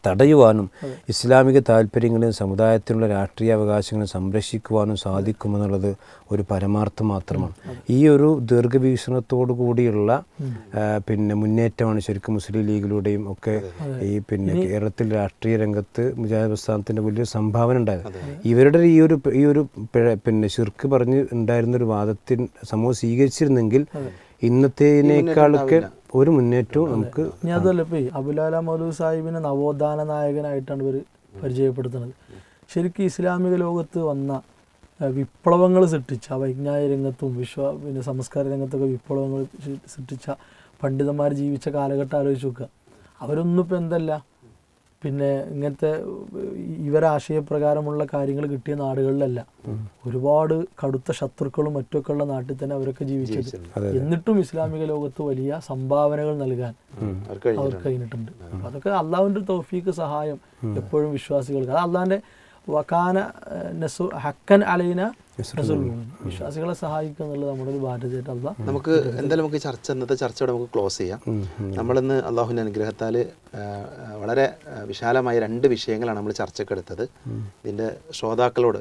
തടയുവാനും ഇസ്ലാമിക താല്പര്യങ്ങളെയും സമുദായത്തിനുള്ള രാഷ്ട്രീയ അവകാശങ്ങളും സംരക്ഷിക്കുവാനും സാധിക്കുമെന്നുള്ളത് ഒരു പരമാർത്ഥം മാത്രമാണ് ഈ ഒരു ദീർഘവീക്ഷണത്തോടു കൂടിയുള്ള ആ, പിന്നെ മുന്നേറ്റമാണ് ശരിക്കും മുസ്ലിം ലീഗിലൂടെയും ഒക്കെ ഈ പിന്നെ കേരളത്തിൽ രാഷ്ട്രീയ രംഗത്ത് മുജാഹിദ് പ്രസ്ഥാനത്തിൻ്റെ വലിയൊരു സംഭാവന ഉണ്ടായത് ഇവരുടെ ഈ ഒരു ഈ ഒരു പിഴ- പിന്നെ ശിർക്ക് പറഞ്ഞ് ഉണ്ടായിരുന്ന ഒരു വാദത്തിൽ സമൂഹം സ്വീകരിച്ചിരുന്നെങ്കിൽ ഇന്നത്തേനേക്കാളൊക്കെ ഒരു മുന്നേറ്റവും നമുക്ക് ഇനി അതല്ല ഇപ്പൊ ഈ അബുലാല മൗലൂദ് സാഹിബിനെ നവോത്ഥാന നായകനായിട്ടാണ് ഇവർ പരിചയപ്പെടുത്തുന്നത് ശരിക്കും ഇസ്ലാമിക ലോകത്ത് വന്ന ഏഹ്, വിപ്ലവങ്ങൾ സൃഷ്ടിച്ച വൈജ്ഞാനിക രംഗത്തും വിശ്വ പിന്നെ സംസ്കാര രംഗത്തൊക്കെ വിപ്ലവങ്ങൾ സൃ- സൃഷ്ടിച്ച പണ്ഡിതന്മാർ ജീവിച്ച കാലഘട്ടം ആലോചിച്ച് നോക്കുക അവരൊന്നും ഇപ്പം എന്തല്ല പിന്നെ ഇങ്ങനത്തെ ഇവരെ ആശയപ്രകാരമുള്ള കാര്യങ്ങൾ കിട്ടിയ നാടുകളിലല്ല ഒരുപാട് കടുത്ത ശത്രുക്കളും മറ്റൊക്കെ ഉള്ള നാട്ടിൽ തന്നെ അവരൊക്കെ ജീവിച്ചത് എന്നിട്ടും ഇസ്ലാമിക ലോകത്ത് വലിയ സംഭാവനകൾ നൽകാൻ അവർക്ക് കഴിഞ്ഞിട്ടുണ്ട്. അവർക്ക് കഴിഞ്ഞിട്ടുണ്ട് അപ്പൊ അതൊക്കെ അള്ളാഹുവിന്റെ തൗഫീക്ക് സഹായം എപ്പോഴും വിശ്വാസികൾക്ക് അത് അള്ളാഹിന്റെ വക്കാന ഏഹ്, നസു ഹക്കൻ അലൈന നസുൽ മുഅ്മിൻ. വിശ്വാസികളെ സഹായിക്കുക എന്നുള്ളത് നമ്മുടെ ഒരു ബാധ്യതയായിട്ട് അള്ളാഹ് നമുക്ക് എന്തായാലും നമുക്ക് ചർച്ച ഇന്നത്തെ ചർച്ചയോടെ നമുക്ക് ക്ലോസ് ചെയ്യാം നമ്മളിന്ന് അള്ളാഹുവിൻ്റെ അനുഗ്രഹത്താൽ വളരെ ആ, വിശാലമായ രണ്ട് വിഷയങ്ങളാണ് നമ്മൾ ചർച്ചക്കെടുത്തത് ഇതിൻ്റെ ശ്രോതാക്കളോട്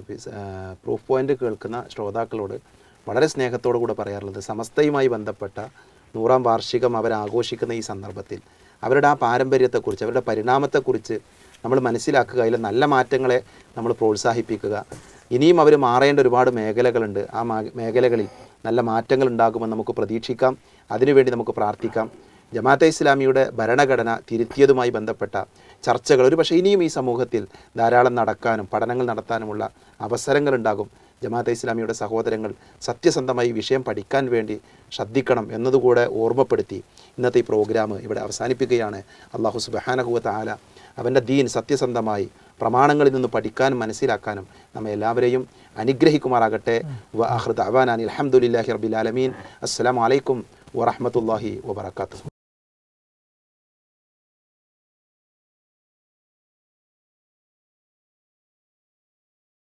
പ്രൂഫ് പോയിന്റ് കേൾക്കുന്ന ശ്രോതാക്കളോട് വളരെ സ്നേഹത്തോടു കൂടെ പറയാറുള്ളത് സമസ്തയുമായി ബന്ധപ്പെട്ട നൂറാം വാർഷികം അവർ ആഘോഷിക്കുന്ന ഈ സന്ദർഭത്തിൽ അവരുടെ ആ പാരമ്പര്യത്തെക്കുറിച്ച് അവരുടെ പരിണാമത്തെക്കുറിച്ച് നമ്മൾ മനസ്സിലാക്കുക അതിലെ നല്ല മാറ്റങ്ങളെ നമ്മൾ പ്രോത്സാഹിപ്പിക്കുക ഇനിയും അവർ മാറേണ്ട ഒരുപാട് മേഖലകളുണ്ട് ആ മാ- മേഖലകളിൽ നല്ല മാറ്റങ്ങൾ ഉണ്ടാകുമെന്ന് നമുക്ക് പ്രതീക്ഷിക്കാം അതിനുവേണ്ടി നമുക്ക് പ്രാർത്ഥിക്കാം ജമാഅത്തെ ഇസ്ലാമിയുടെ ഭരണഘടന തിരുത്തിയതുമായി ബന്ധപ്പെട്ട ചർച്ചകൾ ഒരു പക്ഷേ ഇനിയും ഈ സമൂഹത്തിൽ ധാരാളം നടക്കാനും പഠനങ്ങൾ നടത്താനുമുള്ള അവസരങ്ങൾ ഉണ്ടാകും ജമാഅത്തെ ഇസ്ലാമിയുടെ സഹോദരങ്ങൾ സത്യസന്ധമായി ഈ വിഷയം പഠിക്കാൻ വേണ്ടി ശ്രദ്ധിക്കണം എന്നതുകൂടെ ഓർമ്മപ്പെടുത്തി ഇന്നത്തെ ഈ പ്രോഗ്രാം ഇവിടെ അവസാനിപ്പിക്കുകയാണ് അള്ളാഹു സുബഹാനഹുവ താല അവൻ്റെ ദീൻ സത്യസന്ധമായി പ്രമാണങ്ങളിൽ നിന്ന് പഠിക്കാനും മനസ്സിലാക്കാനും നമ്മെ എല്ലാവരെയും അനുഗ്രഹിക്കുമാറാകട്ടെ വ ആഹ്റദ് അവാനാനി അലഹമുല്ലാഹി റബിൽ ആലമീൻ അസ്സലാമു അലൈക്കും വറഹമത്തല്ലാഹി വബർക്കാത്തു